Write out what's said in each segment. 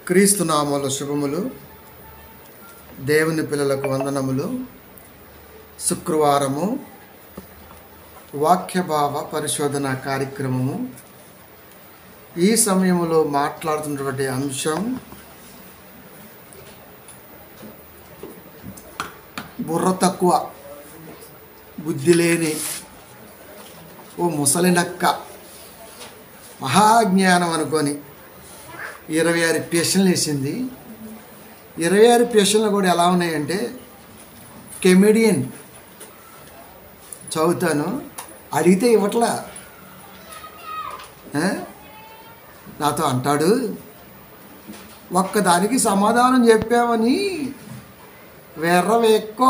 క్రీస్తు నామముల శుభములు దేవుని పిల్లలకు వందనములు శుక్రవారము వాక్యభావ పరిశోధన కార్యక్రమము ఈ సమయంలో మాట్లాడుతున్నటువంటి అంశం బుర్ర తక్కువ బుద్ధి లేని ఓ ముసలి నక్క మహాజ్ఞానం అనుకొని ఇరవై ఆరు పేషన్లు వేసింది ఇరవై ఆరు పేషన్లు కూడా ఎలా ఉన్నాయంటే కెమెడియన్ చదువుతాను అడిగితే ఇవ్వట్లా ఆ? నాతో అంటాడు ఒక్కదానికి సమాధానం చెప్పామని వెర్రవేక్కో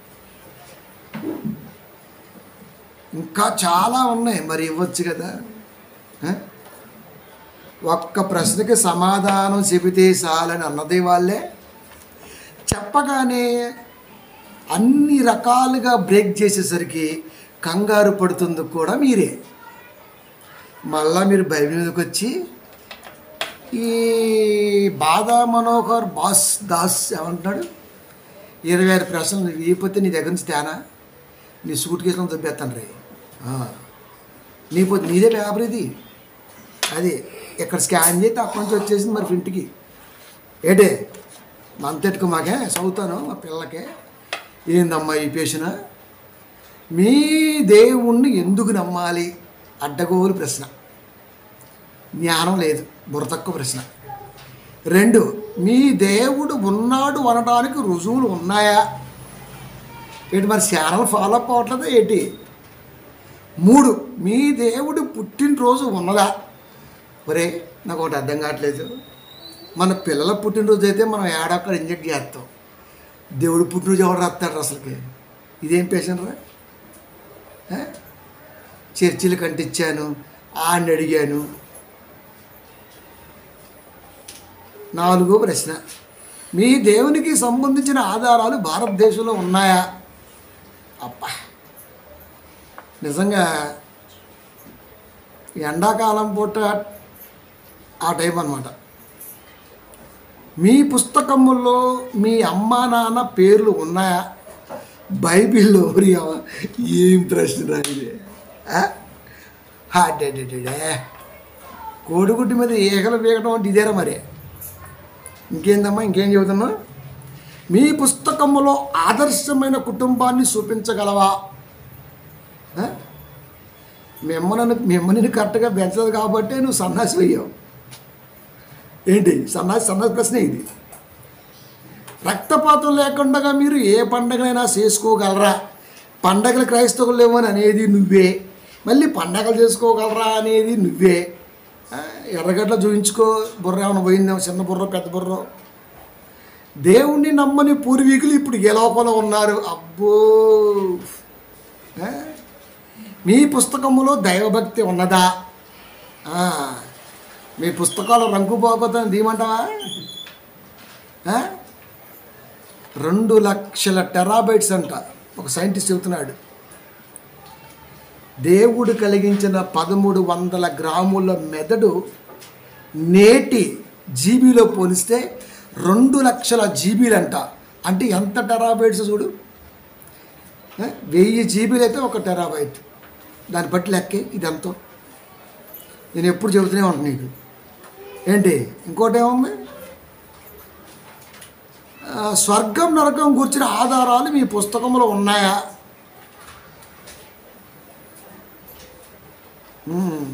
ఇంకా చాలా ఉన్నాయి మరి ఇవ్వచ్చు కదా ఆ? ఒక్క ప్రశ్నకి సమాధానం చెబితే చాలని అన్నది వాళ్ళే చెప్పగానే అన్ని రకాలుగా బ్రేక్ చేసేసరికి కంగారు పడుతుంది కూడా మీరే మళ్ళా మీరు బైబిల్ మీదకి వచ్చి ఈ బాధా మనోహర్ బాస్ దాస్ ఏమంటున్నాడు ఇరవై ఆరు ప్రశ్నలు ఇకపోతే నీ దగ్గర నుంచి తేనా నీ సూట్ కేసులో దొబ్బేస్తాను రే నీ పోతే నీదే పేపర్ ఇది అది ఇక్కడ స్కాన్ చేస్తే అక్కడి నుంచి వచ్చేసింది మరి ఇంటికి ఏటే మంతెట్టుకు మాకే చదువుతాను మా పిల్లకే ఏందమ్మా ఈ పేషన మీ దేవుణ్ణి ఎందుకు నమ్మాలి అడ్డగోలు ప్రశ్న జ్ఞానం లేదు బుర్ర తక్కువ ప్రశ్న రెండు మీ దేవుడు ఉన్నాడు అనడానికి రుజువులు ఉన్నాయా ఏంటి మరి ఛానల్ ఫాలో అప్ అవ్వట్లేదా ఏంటి మూడు మీ దేవుడు పుట్టినరోజు ఉన్నదా ఒరే నాకు ఒకటి అర్థం కావట్లేదు మన పిల్లల పుట్టినరోజు అయితే మనం ఏడక్కడ ఇంజెక్ట్ చేస్తాం దేవుడు పుట్టినరోజు ఎవడు రాస్తాడు అసలుకి ఇదేం పేషెంట్ రా ఆ? చర్చిలు కంటించాను ఆడిని అడిగాను నాలుగో ప్రశ్న మీ దేవునికి సంబంధించిన ఆధారాలు భారతదేశంలో ఉన్నాయా అబ్బా నిజంగా ఎండాకాలం పూట ఆ టైం అనమాట మీ పుస్తకముల్లో మీ అమ్మా నాన్న పేర్లు ఉన్నాయా బైబిల్లో ఎవరి అవ- ఏం ప్రశ్న రా ఇది ఆ? హాడెడెడెడే. కోడిగుడ్డు మీద ఈగలు పీకడం అంటే ఇదేరా మరి ఇంకేందమ్మా ఇంకేం చెబుతున్నా మీ పుస్తకములో ఆదర్శమైన కుటుంబాన్ని చూపించగలవా ఆ? మీ అమ్మ నన్ను మీ అమ్మ నిన్ను కరెక్ట్గా పెంచలేదు కాబట్టి నువ్వు సన్నాసి వెయ్యావు ఏంటి సన్నాసి సన్నాసి ప్రశ్న ఇది రక్తపాతం లేకుండా మీరు ఏ పండగనైనా చేసుకోగలరా పండగలు క్రైస్తవులు లేవని అనేది నువ్వే మళ్ళీ పండగలు చేసుకోగలరా అనేది నువ్వే ఆ, ఎర్రగడ్డ చూయించుకో బుర్ర ఏమైనా పోయిందేమో చిన్న బుర్ర పెద్ద బుర్ర దేవుణ్ణి నమ్మని పూర్వీకులు ఇప్పుడు ఏ లోపల ఉన్నారు అబ్బో ఆ? మీ పుస్తకములో దైవభక్తి ఉన్నదా ఆ, మీ పుస్తకాలు రంగు పోకపోతే దీమంటావా ఆ? రెండు లక్షల టెరాబైట్స్ అంట ఒక సైంటిస్ట్ చెబుతున్నాడు దేవుడు కలిగించిన పదమూడు వందల గ్రాముల మెదడు నేటి జీబీలో పోలిస్తే రెండు లక్షల జీబీలంట అంటే ఎంత టెరాబైట్స్ చూడు ఆ? వెయ్యి జీబీలు అయితే ఒక టెరాబైట్ దాన్ని బట్టి లెక్కే ఇదంతా నేను ఎప్పుడు చెబుతూనే ఉంటాను నీకు ఏంటి ఇంకోటి ఏముంది ఆ, స్వర్గం నరకం గురించిన ఆధారాలు మీ పుస్తకంలో ఉన్నాయా మ్మ్.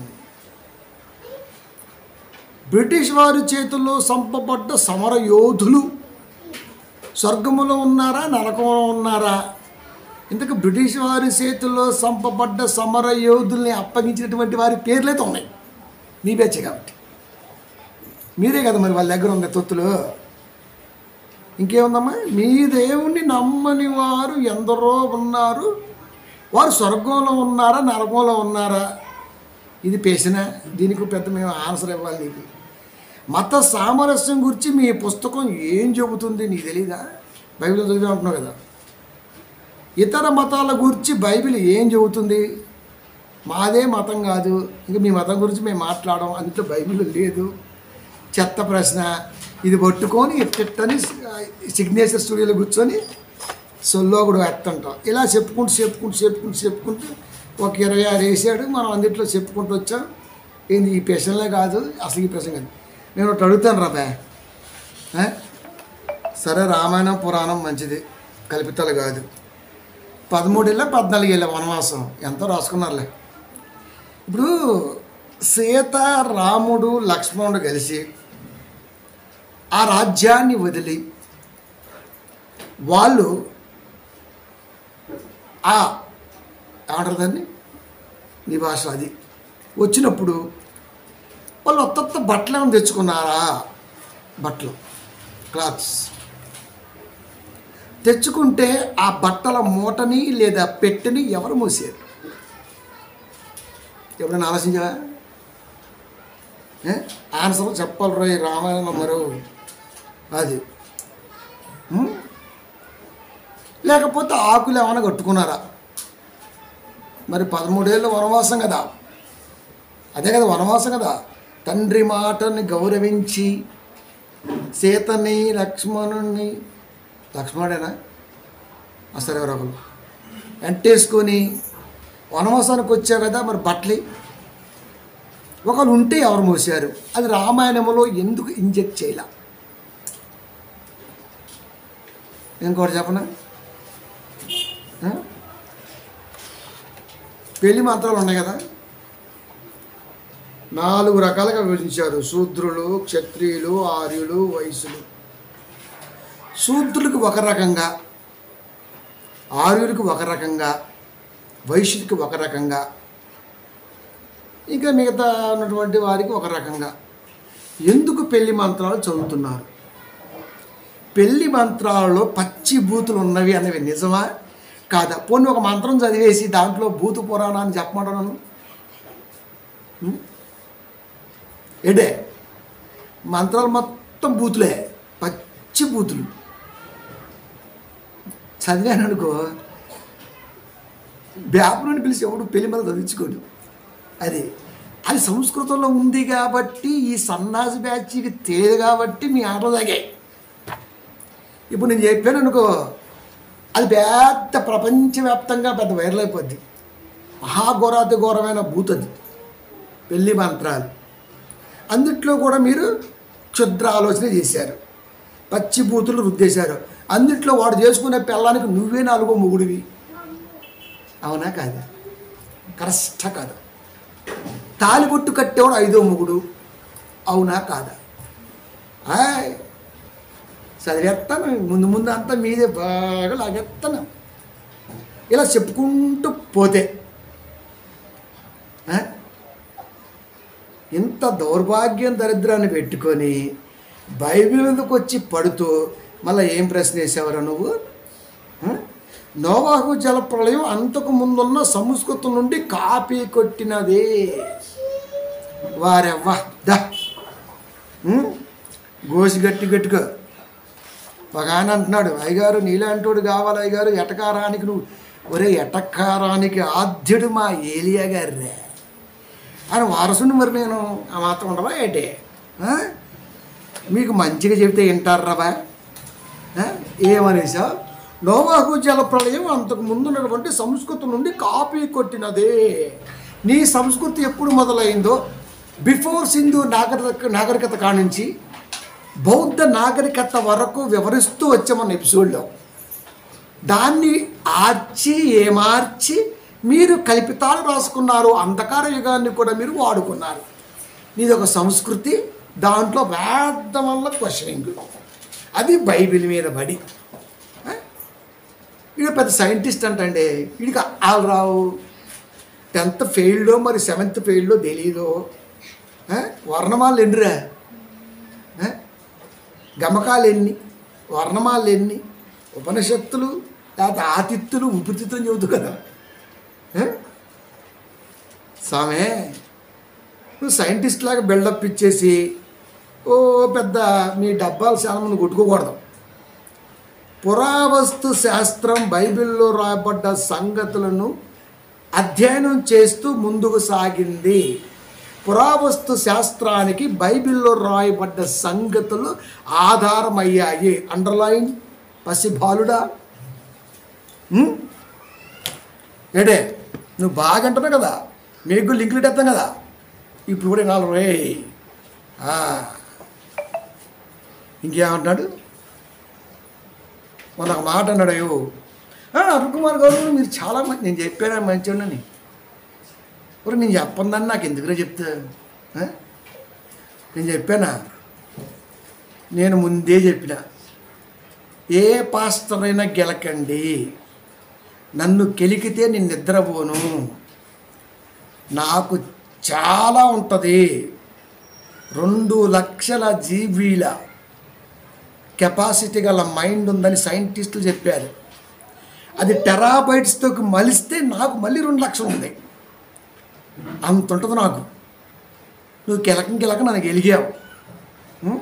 బ్రిటిష్ వారి చేతుల్లో సంపబడ్డ సమర యోధులు స్వర్గములో ఉన్నారా నరకంలో ఉన్నారా ఇంతకు బ్రిటిష్ వారి చేతుల్లో సంపబడ్డ సమర యోధుల్ని అప్పగించినటువంటి వారి పేర్లైతే ఉన్నాయి మీ బెచ్చే కాబట్టి మీరే కదా మరి వాళ్ళ దగ్గర ఉంది తొత్తులు ఇంకేముందమ్మా మీ దేవుణ్ణి నమ్మని వారు ఎందరో ఉన్నారు వారు స్వర్గంలో ఉన్నారా నరకంలో ఉన్నారా ఇది పేసిన దీనికి పెద్ద మేము ఆన్సర్ ఇవ్వాలి నీకు మత సామరస్యం గురించి మీ పుస్తకం ఏం చెబుతుంది నీకు తెలీదా బైబిల్ చదివి అంటున్నావు కదా ఇతర మతాల గురించి బైబిల్ ఏం చెబుతుంది మాదే మతం కాదు ఇంకా మీ మతం గురించి మేము మాట్లాడడం అందులో బైబిల్ లేదు చెత్త ప్రశ్న ఇది పట్టుకొని ఎట్టని సిగ్నేచర్ స్టూడియోలో కూర్చొని సొల్లో కూడా ఎత్తుంటాం ఇలా చెప్పుకుంటూ చెప్పుకుంటూ చెప్పుకుంటూ చెప్పుకుంటూ ఒక ఇరవై ఆరు వేసాడు మనం అందుట్లో చెప్పుకుంటూ వచ్చాం ఏంది ఈ ప్రశ్నలే కాదు అసలు ఈ ప్రశ్న కాదు నేను ఒకటి అడుగుతాను రా బే ఏ? సరే రామాయణం పురాణం మంచిది కల్పితాలు కాదు పదమూడేళ్ళ పద్నాలుగేళ్ళ వనవాసం ఎంతో రాసుకున్నారులే ఇప్పుడు సీత రాముడు లక్ష్మణుడు కలిసి ఆ రాజ్యాన్ని వదిలి వాళ్ళు ఆ ఏమంటారు దాన్ని నీ భాష అది వచ్చినప్పుడు వాళ్ళు ఒత్త బట్టలు ఏమైనా తెచ్చుకున్నారా బట్టలు క్లాత్స్ తెచ్చుకుంటే ఆ బట్టల మూటని లేదా పెట్టెని ఎవరు మూసారు ఎప్పుడైనా ఆలోచించావా ఏ? ఆన్సర్ చెప్పాలి రోయ్ రామాయణంలో మరో అది ఉం? లేకపోతే ఆకులు ఏమైనా కట్టుకున్నారా మరి పదమూడేళ్ళు వనవాసం కదా అదే కదా వనవాసం కదా తండ్రి మాటని గౌరవించి సీతని లక్ష్మణుని లక్ష్మణుడేనా అసలు ఎవరో ఒకరు వెంటేసుకొని వనవాసానికి వచ్చావు కదా మరి బట్టలు ఒకరు ఉంటే ఎవరు మోసారు అది రామాయణంలో ఎందుకు ఇంజెక్ట్ చేయాల ఇంకోటి చెప్పనా ఆ? పెళ్లి మంత్రాలు ఉన్నాయి కదా నాలుగు రకాలుగా విభజించారు శూద్రులు క్షత్రియులు ఆర్యులు వైశ్యులు శూద్రులకు ఒక రకంగా ఆర్యులకు ఒక రకంగా వైశ్యుడికి ఒక రకంగా ఇంకా మిగతా ఉన్నటువంటి వారికి ఒక రకంగా ఎందుకు పెళ్లి మంత్రాలు చదువుతున్నారు పెళ్లి మంత్రాలలో పచ్చి బూతులు ఉన్నవి అనేవి నిజమా కాదా పోనీ ఒక మంత్రం చదివేసి దాంట్లో భూత పురాణాన్ని చెప్పమంటున్నాను ఉం? ఏడే మంత్రాలు మొత్తం బూతులే పచ్చి బూతులు చదివాను అనుకో బ్యాపుని పిలిచి ఎవడు పెళ్లి మీద చదివించుకోడు అది అది సంస్కృతంలో ఉంది కాబట్టి ఈ సన్నాసి బ్యాచ్కి తెలియదు కాబట్టి మీ ఆటలు తాగాయి ఇప్పుడు నేను చెప్పాను అనుకో అది పెద్ద ప్రపంచవ్యాప్తంగా పెద్ద వైరల్ అయిపోద్ది మహాఘోరాతి ఘోరమైన భూత్ అది పెళ్లి మంత్రాలు అందుట్లో కూడా మీరు క్షుద్ర ఆలోచన చేశారు పచ్చి బూతులు రుద్దేశారు అందుట్లో వాడు చేసుకునే పిల్లానికి నువ్వే నాలుగో మొగుడివి అవునా కాదా కరెక్ట కాదా తాలిబొట్టు కట్టేవాడు ఐదో మొగుడు అవునా కాదా ఆయ్ చదివేస్తాను ముందు ముందు అంతా మీదే బాగా లాగేస్తాను ఇలా చెప్పుకుంటూ పోతే ఆ? ఇంత దౌర్భాగ్యం దరిద్రాన్ని పెట్టుకొని బైబిల్ మీదకి వచ్చి పడుతూ మళ్ళీ ఏం ప్రశ్న వేసావరా నువ్వు ఆ? నోవాహు జలప్రళయం అంతకు ముందున్న సంస్కృతం నుండి కాపీ కొట్టినదే వారెవ్వ దా ఉం? గోసి గట్టి గట్టుకో ఒక ఆయన అంటున్నాడు అయ్యగారు నీలాంటోడు కావాలి అయ్యగారు ఎటకారానికి నువ్వు ఒరే ఎటకారానికి ఆద్యుడు మా ఏలియా గారే ఆయన వారసుని మరి నేను ఆ మాత్రం ఉండవా ఏంటి ఆ? మీకు మంచిగా చెబితే వింటారా ఏమనేసా నోవాహు జల ప్రళయం అంతకు ముందున్నటువంటి సంస్కృతి నుండి కాపీ కొట్టినదే నీ సంస్కృతి ఎప్పుడు మొదలైందో బిఫోర్ సింధు నాగరిక నాగరికత కానుంచి బౌద్ధ నాగరికత వరకు వివరిస్తూ వచ్చామన్న ఎపిసోడ్లో దాన్ని ఆర్చి ఏమార్చి మీరు కల్పితాలు రాసుకున్నారు అంధకార యుగాన్ని కూడా మీరు వాడుకున్నారు నీది ఒక సంస్కృతి దాంట్లో వేద వల్ల క్వశ్చనింగ్ అది బైబిల్ మీద పడి వీడు పెద్ద సైంటిస్ట్ అంటండి వీడికి ఆలు రావు టెన్త్ ఫెయిల్డో మరి సెవెంత్ ఫెయిల్డో తెలీదు ఆ? వర్ణమాలు ఎన్నిరా ఆ? గమకాలు ఎన్ని వర్ణమాలు ఎన్ని ఉపనిషత్తులు లేకపోతే ఆతిత్తులు ఉపతిత్తులు చెబుతూ కదా ఆ? సామే నువ్వు సైంటిస్ట్ లాగా బిల్డప్ ఇచ్చేసి ఓ పెద్ద మీ డబ్బాలు చాలా మంది కొట్టుకోకూడదు పురావస్తు శాస్త్రం బైబిల్లో రాయబడ్డ సంగతులను అధ్యయనం చేస్తూ ముందుకు సాగింది పురావస్తు శాస్త్రానికి బైబిల్లో రాయబడ్డ సంగతులు ఆధారమయ్యాయి అండర్లైన్ పసిబాలుడా ఉమ్? ఏడే నువ్వు బాగా అంటున్నావు కదా మీకు లింకులు ఎత్తాం కదా ఇప్పుడు కూడా నాలుగు రే ఇంకేమంటున్నాడు మొన్న ఒక మాట అన్నాడు అయ్యో అరుణ్ కుమార్ గారు మీరు చాలా మంచి నేను చెప్పాను మంచివాడిని ఒరే నేను చెప్పందని నాకు ఎందుకురా చెప్తా ఆ? నేను చెప్పానా నేను ముందే చెప్పిన ఏ పాస్టర్ అయినా గెలకండి నన్ను కెలికితే నేను నిద్రపోను నాకు చాలా ఉంటుంది రెండు లక్షల జీబీల కెపాసిటీ గల మైండ్ ఉందని సైంటిస్టులు చెప్పారు అది టెరాబైట్స్తో మలిస్తే నాకు మళ్ళీ రెండు లక్షలు ఉంది అంత ఉంటుంది నాకు నువ్వు కిలకం కిలక నన్ను గెలిగావు ఉం?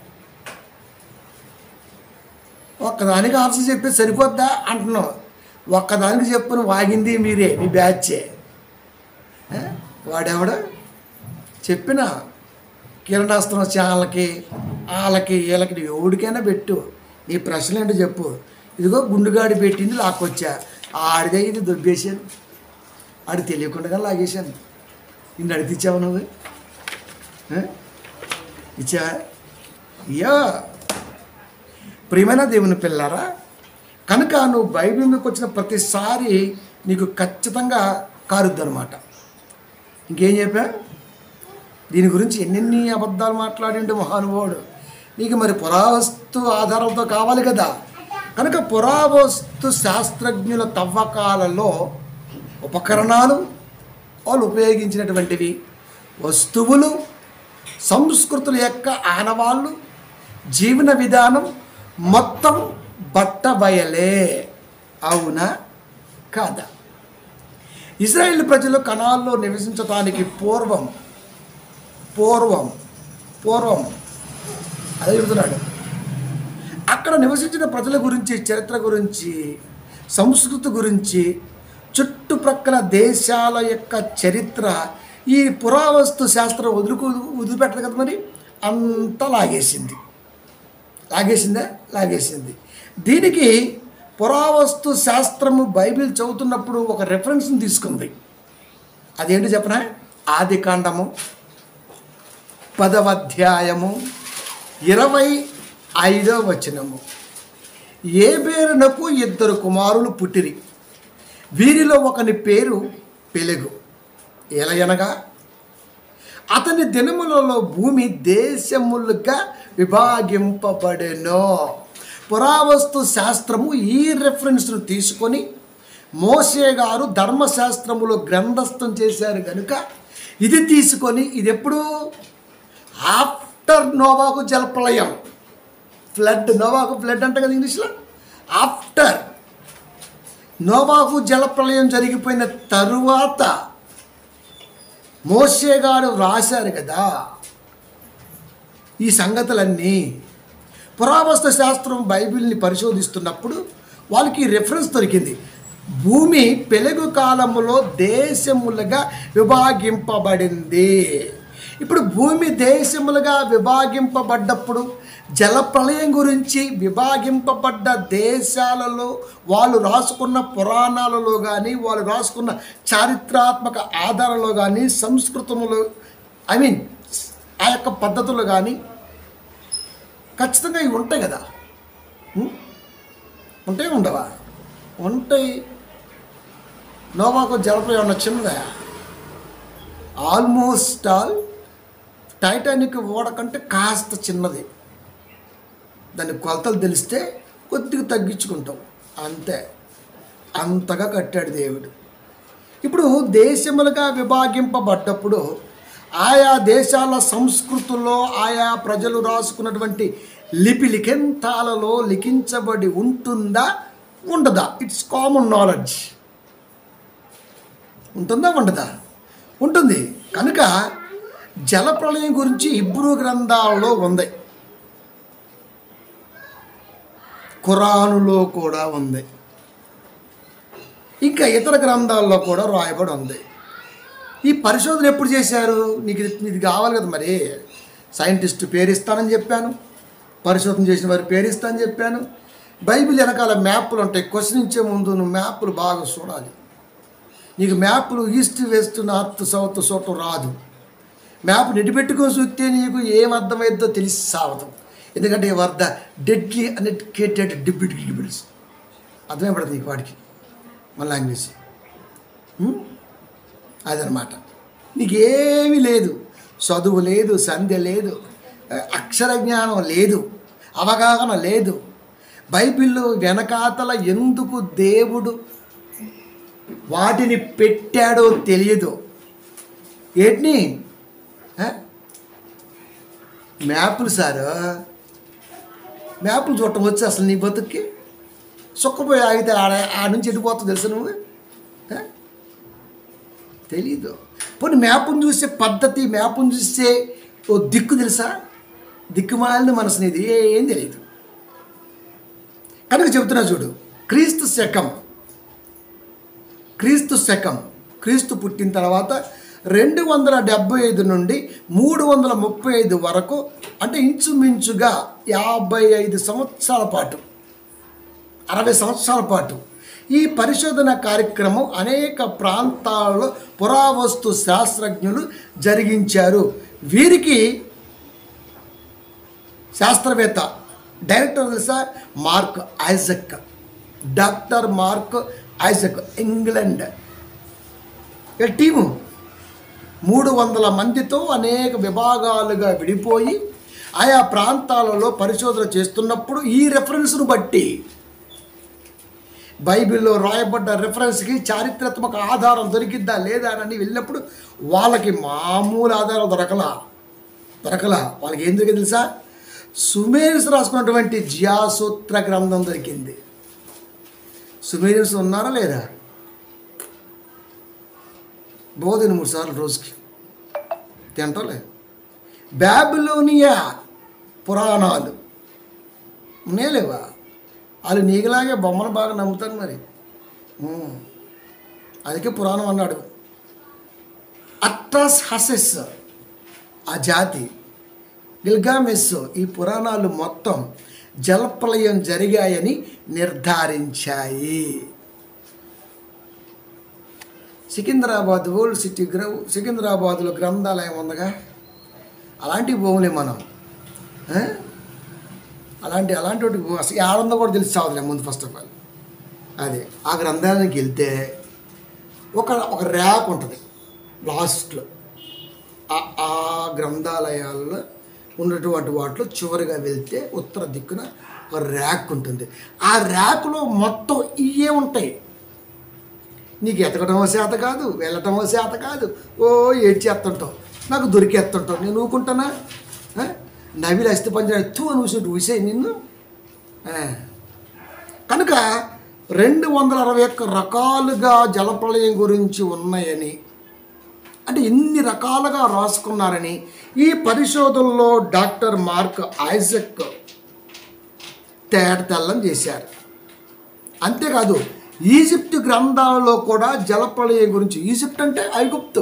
ఒక్కదానికి ఆన్సర్ చెప్పి సరిపోద్దా అంటున్నావు ఒక్కదానికి చెప్పుని వాగింది మీరే మీ బ్యాచే ఏ? వాడెవడ చెప్పిన కిరణాస్త్రం ఛానల్కి వాళ్ళకి వీళ్ళకి నువ్వు ఎవడికైనా పెట్టు నీ ప్రశ్నలు ఏంటో చెప్పు ఇదిగో గుండుగాడి పెట్టింది లాక్కొచ్చా ఆడిదే ఇది దొబ్బేశాను ఆడు తెలియకుండా లాగేశాను నిన్ను అడిగి ఇచ్చావు నువ్వు ఏ? ఇచ్చావా అయ్యో ప్రియమైన దేవుని పిల్లారా కనుక నువ్వు బైబిల్ మీదకి వచ్చిన ప్రతిసారి నీకు ఖచ్చితంగా కారుద్దు అనమాట ఇంకేం చెప్పా దీని గురించి ఎన్నెన్ని అబద్ధాలు మాట్లాడిండు మహానుభావుడు నీకు మరి పురావస్తు ఆధారాలతో కావాలి కదా కనుక పురావస్తు శాస్త్రజ్ఞుల తవ్వకాలలో ఉపకరణాలు వాళ్ళు ఉపయోగించినటువంటివి వస్తువులు సంస్కృతుల యొక్క ఆనవాళ్ళు జీవన విధానం మొత్తం బట్టబయలే అవునా కాదా ఇజ్రాయేల్ ప్రజలు కణాల్లో నివసించడానికి పూర్వం పూర్వం పూర్వం అదే చెబుతున్నాడు అక్కడ నివసించిన ప్రజల గురించి చరిత్ర గురించి సంస్కృతి గురించి చుట్టుప్రక్కల దేశాల యొక్క చరిత్ర ఈ పురావస్తు శాస్త్రం వదులుకు వదిలిపెట్టదు కదా మరి అంతా లాగేసింది లాగేసిందా లాగేసింది దీనికి పురావస్తు శాస్త్రము బైబిల్ చదువుతున్నప్పుడు ఒక రెఫరెన్స్ని తీసుకుంది అదేంటి చెప్పనా ఆది కాండము పదవ అధ్యాయము ఇరవై ఐదో వచనము ఏ పేరునకు ఇద్దరు కుమారులు పుట్టిరి వీరిలో ఒకని పేరు పెలుగు ఎలయనగా అతని దినములలో భూమి దేశములుగా విభాగింపబడెను పురావస్తు శాస్త్రము ఈ రెఫరెన్స్ను తీసుకొని మోసే గారు ధర్మశాస్త్రములో గ్రంథస్థం చేశారు కనుక ఇది తీసుకొని ఇది ఎప్పుడు ఆఫ్టర్ నోవాకు జలప్రలయం ఫ్లడ్ నోవాకు ఫ్లడ్ అంట కదా ఇంగ్లీష్లో ఆఫ్టర్ నోవాకు జలప్రలయం జరిగిపోయిన తరువాత మోసే గారు రాశారు కదా ఈ సంగతులన్నీ పురావస్తు శాస్త్రం బైబిల్ని పరిశోధిస్తున్నప్పుడు వాళ్ళకి రెఫరెన్స్ దొరికింది భూమి పెలుగు కాలములో దేశములుగా విభాగింపబడింది ఇప్పుడు భూమి దేశములుగా విభాగింపబడ్డప్పుడు జలప్రలయం గురించి విభాగింపబడ్డ దేశాలలో వాళ్ళు రాసుకున్న పురాణాలలో కానీ వాళ్ళు రాసుకున్న చారిత్రాత్మక ఆధారాలలో కానీ సంస్కృతములో ఐ మీన్ ఆ యొక్క పద్ధతులు కానీ ఖచ్చితంగా ఇవి ఉంటాయి కదా ఉం? ఉంటాయి ఉండవా ఉంటాయి నోవాకు జలప్రలయం ఉన్న చిన్నదా ఆల్మోస్ట్ ఆల్ టైటానిక్ ఓడ కంటే కాస్త చిన్నది దాని కొలతలు తెలిస్తే కొద్దిగా తగ్గించుకుంటాం అంతే అంతగా కట్టాడు దేవుడు ఇప్పుడు దేశములుగా విభాగింపబడ్డప్పుడు ఆయా దేశాల సంస్కృతుల్లో ఆయా ప్రజలు రాసుకున్నటువంటి లిపి లిఖింతాలలో లిఖించబడి ఉంటుందా ఉండదా ఇట్స్ కామన్ నాలెడ్జ్ ఉంటుందా ఉండదా ఉంటుంది కనుక జలప్రలయం గురించి ఇబ్రూ గ్రంథాలలో ఉంది ఖురానులో కూడా ఉంది ఇంకా ఇతర గ్రంథాల్లో కూడా రాయబడి ఉంది ఈ పరిశోధన ఎప్పుడు చేశారు నీకు ఇది ఇది కావాలి కదా మరి సైంటిస్ట్ పేరు ఇస్తానని చెప్పాను పరిశోధన చేసిన వారి పేరు ఇస్తానని చెప్పాను బైబిల్ వెనకాల మ్యాప్లు ఉంటాయి క్వశ్చన్ ఇచ్చే ముందు నువ్వు మ్యాప్లు బాగా చూడాలి నీకు మ్యాప్లు ఈస్ట్ వెస్ట్ నార్త్ సౌత్ చూడటం రాదు మ్యాప్ నెట్టిపెట్టుకొని చూస్తే నీకు ఏం అర్థమైద్దో తెలిసి సావదు ఎందుకంటే వద్ద డెడ్లీ అన్ఎడ్యుకేటెడ్ డిప్యూటీ డిప్యూటీస్ అర్థమైపడదు నీకు వాడికి మన లాంగ్వేజ్ ఉం? అదనమాట నీకేమీ లేదు చదువు లేదు సంధ్య లేదు అక్షర జ్ఞానం లేదు అవగాహన లేదు బైబిల్లో వెనకాతల ఎందుకు దేవుడు వాటిని పెట్టాడో తెలియదు ఏంటిని ఆ? మ్యాపులు సారు మ్యాపులు చూడటం వచ్చి అసలు నీ బతుక్కి సుఖపోయి ఆగితే ఆడ ఆ నుంచి ఎడిపోతుంది తెలుసు నువ్వు ఆ? తెలీదు పోనీ మ్యాప్ను చూసే పద్ధతి మ్యాప్ను చూసే ఓ దిక్కు తెలుసా దిక్కుమాలిన మనసు నీది ఏం తెలియదు కనుక చెబుతున్నా చూడు క్రీస్తు శకం క్రీస్తు శకం క్రీస్తు పుట్టిన తర్వాత రెండు వందల డెబ్బై ఐదు నుండి మూడు వందల ముప్పై ఐదు వరకు అంటే ఇంచుమించుగా యాభై ఐదు సంవత్సరాల పాటు అరవై సంవత్సరాల పాటు ఈ పరిశోధన కార్యక్రమం అనేక ప్రాంతాలలో పురావస్తు శాస్త్రజ్ఞులు జరిగించారు వీరికి శాస్త్రవేత్త డైరెక్టర్ తెలుసా Mark Isaac doctor Mark Isaac England ఈ టీము మూడు వందల మందితో అనేక విభాగాలుగా విడిపోయి ఆయా ప్రాంతాలలో పరిశోధన చేస్తున్నప్పుడు ఈ రెఫరెన్స్ను బట్టి బైబిల్లో రాయబడ్డ రెఫరెన్స్కి చారిత్రాత్మక ఆధారం దొరికిద్దా లేదా అని వెళ్ళినప్పుడు వాళ్ళకి మామూలు ఆధారం దొరకలా దొరకలా వాళ్ళకి ఏం దొరికింది తెలుసా సుమేరియన్స్ రాసుకున్నటువంటి జియాసూత్ర గ్రంథం దొరికింది సుమేరియన్స్ ఉన్నారా లేదా బోధిన మూడు సార్లు రోజుకి తింటలే బ్యాబిలోనియా పురాణాలు ఉన్నాయలేవా వాళ్ళు నీకులాగే బొమ్మలు బాగా నమ్ముతాను మరి ఉమ్. అందుకే పురాణం అన్నాడు అట్రాస్ హసెస్ ఆ జాతి గిల్గామెస్ ఈ పురాణాలు మొత్తం జలప్రలయం జరిగాయని నిర్ధారించాయి సికింద్రాబాద్ ఓల్డ్ సిటీ గ్రౌ సికింద్రాబాద్లో గ్రంథాలయం ఉందిగా అలాంటివి పోవులే మనం ఆ? అలాంటి అలాంటి వాటికి పో- అసలు ఆడందో కూడా తెలిసి చావదులే ముందు ఫస్ట్ ఆఫ్ ఆల్ అదే ఆ గ్రంథాలయానికి వెళ్తే ఒక ఒక ర్యాక్ ఉంటుంది లాస్ట్లో ఆ- ఆ గ్రంథాలయాల్లో ఉన్నటువంటి వాటిలో చివరిగా వెళ్తే ఉత్తర దిక్కున ఒక ర్యాక్ ఉంటుంది ఆ ర్యాక్లో మొత్తం ఇవే ఉంటాయి నీకు ఎతకటమో చేత కాదు వెళ్ళటమో చేత కాదు ఓ ఏడ్చేస్తుంటావు నాకు దొరికేస్తుంటావు నేను ఊకుంటానా ఆ? నవిలు అస్థి పంజాడు తూ అని ఊసి ఊసే నిన్ను ఆ. కనుక రెండు వందల అరవై ఒక్క రకాలుగా జలప్రలయం గురించి ఉన్నాయని అంటే ఇన్ని రకాలుగా రాసుకున్నారని ఈ పరిశోధనలో డాక్టర్ మార్క్ ఐజక్ తేట తెల్లం చేశారు అంతేకాదు ఈజిప్ట్ గ్రంథాలలో కూడా జలప్రలయం గురించి ఈజిప్ట్ అంటే ఐగుప్తు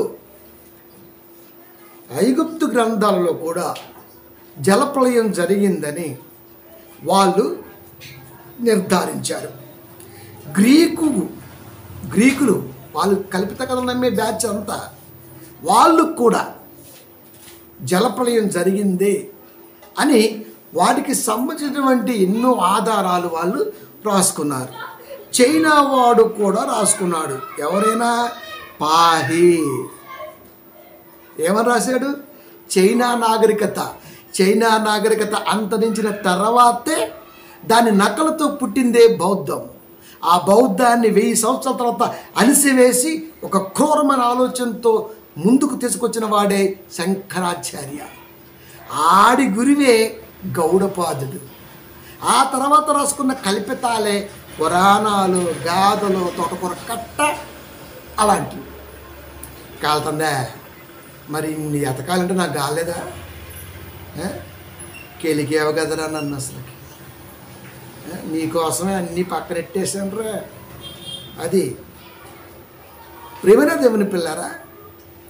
ఐగుప్తు గ్రంథాలలో కూడా జలప్రలయం జరిగిందని వాళ్ళు నిర్ధారించారు గ్రీకు గ్రీకులు వాళ్ళు కల్పిత కథలు నమ్మే బ్యాచ్ అంతా వాళ్ళు కూడా జలప్రలయం జరిగింది అని వాటికి సంబంధించినటువంటి ఎన్నో ఆధారాలు వాళ్ళు రాసుకున్నారు చైనా వాడు కూడా రాసుకున్నాడు ఎవరైనా పాహి ఏమని రాశాడు చైనా నాగరికత చైనా నాగరికత అంతరించిన తర్వాతే దాని నకలతో పుట్టిందే బౌద్ధం ఆ బౌద్ధాన్ని వెయ్యి సంవత్సరాల తర్వాత అలిసివేసి ఒక క్రూరమైన ఆలోచనతో ముందుకు తీసుకొచ్చిన వాడే శంకరాచార్య ఆడి గురివే గౌడపాదుడు ఆ తర్వాత రాసుకున్న కల్పితాలే పురాణాలు గాథలు తోటకూర కట్ట అలాంటివి కాలుతుందా మరి నీ ఎతకాలంటే నాకు కాలేదా ఏ? కెలికేవ కదరా నన్ను అసలు నీకోసమే అన్నీ పక్కనెట్టేశాను రా అది ప్రేమన దేవుని పిల్లారా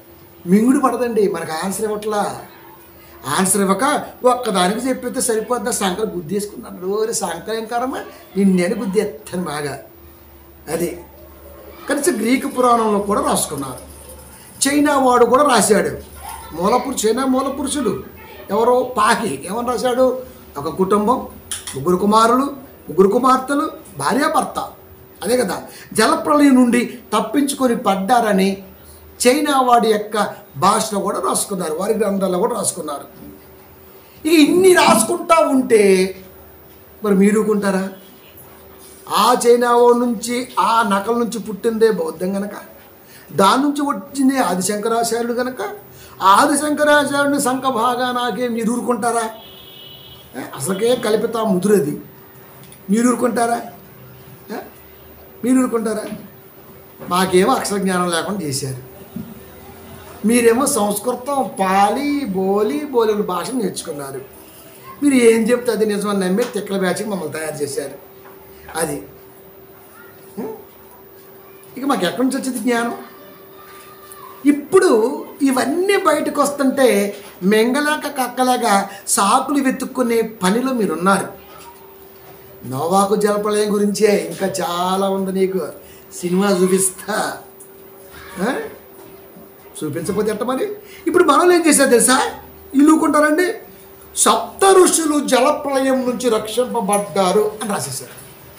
మింగుడు పడదండి మనకు ఆన్సర్ ఇవ్వట్లా ఆన్సర్ ఇవ్వక ఒక్కదానికి చెప్పితే సరిపోద్ది సంకర గుద్దేసుకున్నాను రోజు సంకరంకరమా నిన్నేను గుద్ది ఎత్తాను బాగా అది కనీసం గ్రీకు పురాణంలో కూడా రాసుకున్నారు చైనా వాడు కూడా రాశాడు మూలపురు చైనా మూల పురుషుడు ఎవరో పాకి ఏమని రాశాడు ఒక కుటుంబం ముగ్గురు కుమారులు ముగ్గురు కుమార్తెలు భార్యాభర్త అదే కదా జలప్రలయం నుండి తప్పించుకొని పడ్డారని చైనా వాడి యొక్క భాషలో కూడా రాసుకున్నారు వారి గ్రంథాల్లో కూడా రాసుకున్నారు ఇక ఇన్ని రాసుకుంటా ఉంటే మరి మీరుకుంటారా ఆ చైనా వాడి నుంచి ఆ నకల నుంచి పుట్టిందే బౌద్ధం గనక దాని నుంచి వచ్చిందే ఆదిశంకరాచార్యుడు గనక ఆ ఆదిశంకరాచార్యుడిని సంఖ భాగా నాకే మీరు ఊరుకుంటారా ఏ, అసలుకే కల్పిత ముదురది మీరు ఊరుకుంటారా ఏ? మీరు ఊరుకుంటారా మాకేమో అక్షర జ్ఞానం లేకుండా చేశారు మీరేమో సంస్కృతం పాలి బోలి బోలిన భాష నేర్చుకున్నారు మీరు ఏం చెప్తే అది నిజమని నమ్మి తిక్కల బ్యాచ్కి మమ్మల్ని తయారు చేశారు అది ఉం? ఇక మాకు ఎక్కడి నుంచి వచ్చింది జ్ఞానం ఇప్పుడు ఇవన్నీ బయటకు వస్తుంటే మెంగలేక కక్కలేక సాకులు వెతుక్కునే పనిలో మీరున్నారు నోవాకు జలప్రలయం గురించే ఇంకా చాలా ఉంది నీకు సినిమా చూపిస్తా ఆ? చూపించకపోతే ఎట్ట మరి ఇప్పుడు మనం ఏం చేశారు తెలుసా ఇల్లుకుంటారండి సప్త ఋషులు జలప్రలయం నుంచి రక్షింపబడ్డారు అని రాసేశారు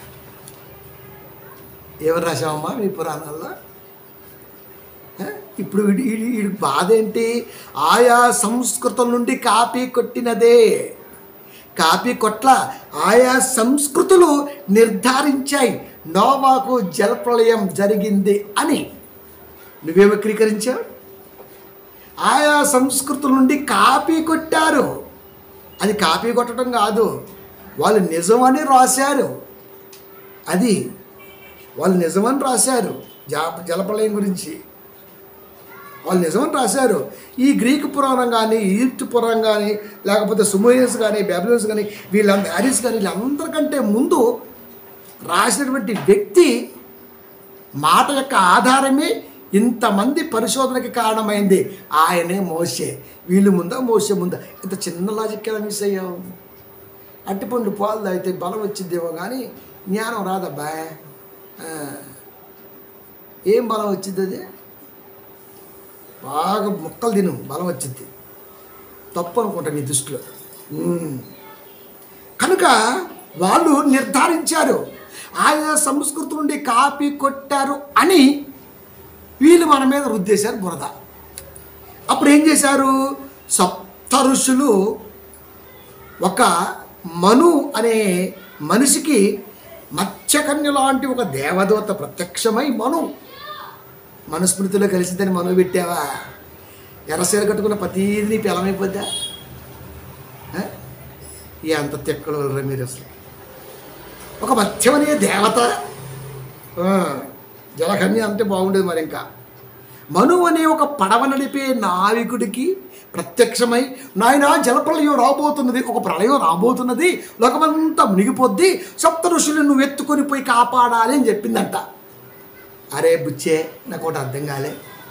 ఎవరు రాశామమ్మా మీ పురాణాల్లో ఆ? ఇప్పుడు వీడి వీడి వీడి బాధ ఏంటి ఆయా సంస్కృతం నుండి కాపీ కొట్టినదే కాపీ కొట్ల ఆయా సంస్కృతులు నిర్ధారించాయి నోవాకు జలప్రలయం జరిగింది అని నువ్వే వక్రీకరించావు ఆయా సంస్కృతుల నుండి కాపీ కొట్టారు అది కాపీ కొట్టడం కాదు వాళ్ళు నిజమని రాశారు అది వాళ్ళు నిజమని రాశారు జా జలప్రలయం గురించి వాళ్ళు నిజమని రాశారు ఈ గ్రీక్ పురాణం కానీ ఈజిప్ట్ పురాణం కానీ లేకపోతే సుమోయన్స్ కానీ బ్యాబిలోన్స్ కానీ వీళ్ళందరూ హ్యారిస్ కానీ వీళ్ళందరికంటే ముందు రాసినటువంటి వ్యక్తి మాట యొక్క ఆధారమే ఇంతమంది పరిశోధనకి కారణమైంది ఆయనే మోసే వీళ్ళు ముందా మోసే ముందా ఇంత చిన్న లాజిక్ ఎలా మిస్ అయ్యావు అట్టిపండు పాలు తాగితే బలం వచ్చిద్దేమో కానీ జ్ఞానం రాదబ్బా ఆ. ఏం బలం వచ్చింది అది బాగా ముక్కలు తిను బలం వచ్చింది తప్పు అనుకుంటా నీ దృష్టిలో ఉమ్. కనుక వాళ్ళు నిర్ధారించారు ఆయా సంస్కృతి నుండి కాపీ కొట్టారు అని వీళ్ళు మన మీద రుద్దేశారు బురద అప్పుడు ఏం చేశారు సప్త ఋషులు ఒక మను అనే మనిషికి మత్స్యకన్య లాంటి ఒక దేవదూత ప్రత్యక్షమై మను మనుస్మృతిలో కలిసిందని మను పెట్టావా ఎర్రసీర కట్టుకున్న ప్రతీది పిలమైపోద్దా ఆ? ఎంత తిక్కలు రా మీరు అసలు ఒక మత్స్యమనే దేవత ఆ, జలకన్య అంటే బాగుండేది మరి ఇంకా మను అనే ఒక పడవ నడిపే నావికుడికి ప్రత్యక్షమై నాయన జలప్రలయం రాబోతున్నది ఒక ప్రళయం రాబోతున్నది లోకమంతా మునిగిపోద్ది సప్త ఋషులు నువ్వు ఎత్తుకొని పోయి కాపాడాలి అని చెప్పిందంట అరే బుచ్చే నాకు ఒకటి అర్థం కాలే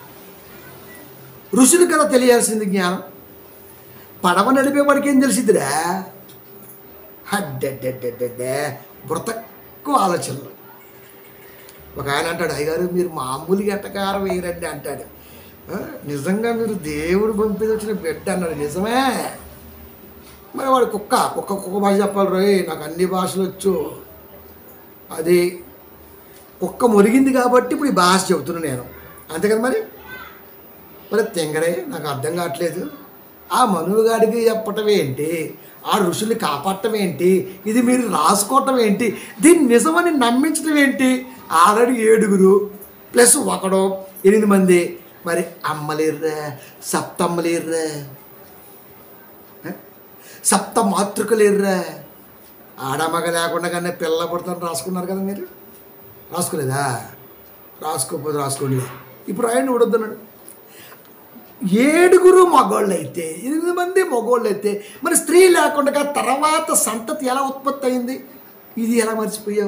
ఋషులు కదా తెలియాల్సింది జ్ఞానం పడవ నడిపేవాడికి ఏం తెలిసిద్దిరా హడ్డెడ్డెడ్డెడ్డే బ్రతక్కువ ఆలోచనలు ఒక ఆయన అంటాడు అయ్యగారు మీరు మామూలుగా ఎట్టకారం వేయరండి అంటాడు "ఆ, నిజంగా మీరు దేవుడు పంపిణీ వచ్చిన బిడ్డ అన్నాడు నిజమే మరి వాడు కుక్క కుక్క కుక్క భాష చెప్పాలి రోయ్ నాకు అన్ని భాషలు వచ్చు అది కుక్క మురిగింది కాబట్టి ఇప్పుడు ఈ భాష చెబుతున్నాను నేను అంతే కదా మరి మరి తెంగరే నాకు అర్థం కావట్లేదు ఆ మనువుగాడికి చెప్పటం ఏంటి ఆ ఋషుల్ని కాపాడటం ఏంటి ఇది మీరు రాసుకోవటం ఏంటి దీన్ని నిజమని నమ్మించడం ఏంటి ఆల్రెడీ ఏడుగురు ప్లస్ ఒకడు ఎనిమిది మంది మరి అమ్మలేర్రా సప్తమ్మలేర్రా ఏ? సప్త మాతృకలేర్రా ఆడమగ లేకుండా కానీ పిల్ల పుడతాను రాసుకున్నారు కదా మీరు రాసుకోలేదా రాసుకోకపోతే రాసుకోండి ఇప్పుడు ఆయన ఉడొద్దన్నాడు ఏడుగురు మగోళ్ళు అయితే ఎనిమిది మంది మగోళ్ళు అయితే మరి స్త్రీ లేకుండా తర్వాత సంతతి ఎలా ఉత్పత్తి అయింది ఇది ఎలా మర్చిపోయావు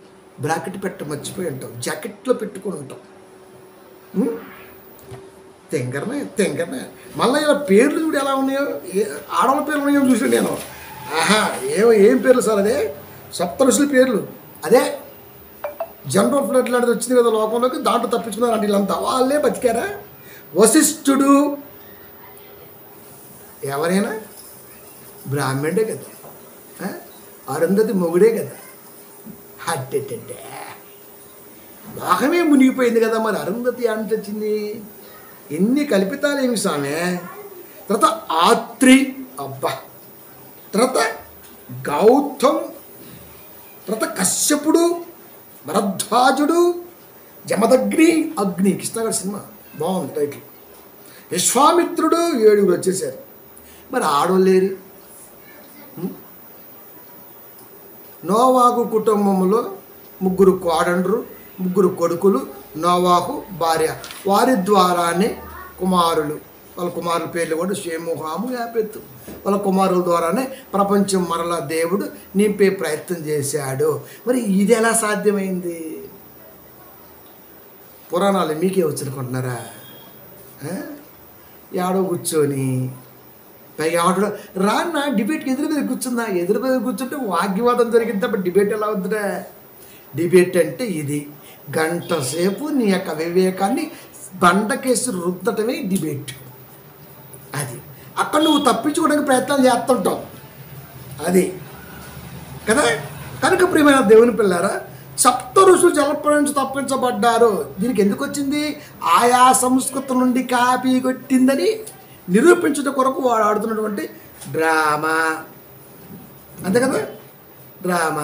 బ్రాకెట్ పెట్ట మర్చిపోయి ఉంటావు జాకెట్లో పెట్టుకొని ఉంటావు ఉం? తెంగరనే తెంగరనే మళ్ళీ ఇలా పేర్లు చూడు ఎలా ఉన్నాయో ఏ ఆడవాళ్ళ పేర్లు ఉన్నాయో చూసాను నేను ఆహా ఏం ఏం పేర్లు సార్ అదే సప్త ఋషుల పేర్లు అదే జనరల్ ఫ్లడ్ లాంటిది వచ్చింది కదా లోకంలోకి దాంట్లో తప్పించుకున్నారు అంటే వీళ్ళంతా వాళ్ళే బతికారా వశిష్ఠుడు ఎవరైనా బ్రాహ్మణుడే కదా ఆ? అరుంధతి మొగుడే కదా హట్టెట్టే లోకమే మునిగిపోయింది కదా మరి అరుంధతి అంటే వచ్చింది ఎన్ని కల్పితాలు ఏమి స్వామి తర్వాత ఆత్రి అబ్బా తర్వాత గౌతమ్ తర్వాత కశ్యపుడు భరద్వాజుడు జమదగ్ని అగ్ని కృష్ణగారి సినిమా బాగుంది టైటిల్ విశ్వామిత్రుడు ఏడుగురు వచ్చేసారు మరి ఆడోళ్ళు లేరు నోవాకు కుటుంబంలో ముగ్గురు కోడండ్రు ముగ్గురు కొడుకులు నోవాకు భార్య వారి ద్వారానే కుమారులు వాళ్ళ కుమారుల పేర్లు కూడా షేము హాము యాపెత్తు వాళ్ళ కుమారుల ద్వారానే ప్రపంచం మరలా దేవుడు నింపే ప్రయత్నం చేశాడు మరి ఇది ఎలా సాధ్యమైంది పురాణాలు మీకే వచ్చనుకుంటున్నారా యాడో కూర్చొని పైగా ఏమంటాడు రాన్న డిబేట్కి ఎదురు మీద కూర్చుందా ఎదురు మీద కూర్చుంటే వాగ్వివాదం జరిగింది తప్ప డిబేట్ ఎలా అవుతుందా డిబేట్ అంటే ఇది గంట సేపు నీ యొక్క వివేకాన్ని బండకేసి రుద్దటమే డిబేట్ అది అక్కడ నువ్వు తప్పించుకోవడానికి ప్రయత్నం చేస్తుంటావు అది కదా కనుక ప్రియమైన దేవుని పిల్లారా సప్త ఋషులు జలప్రళయం నుంచి తప్పించబడ్డారు దీనికి ఎందుకు వచ్చింది ఆయా సంస్కృతి నుండి కాపీ కొట్టిందని నిరూపించడం కొరకు వాడు ఆడుతున్నటువంటి డ్రామా అంతే కదా డ్రామా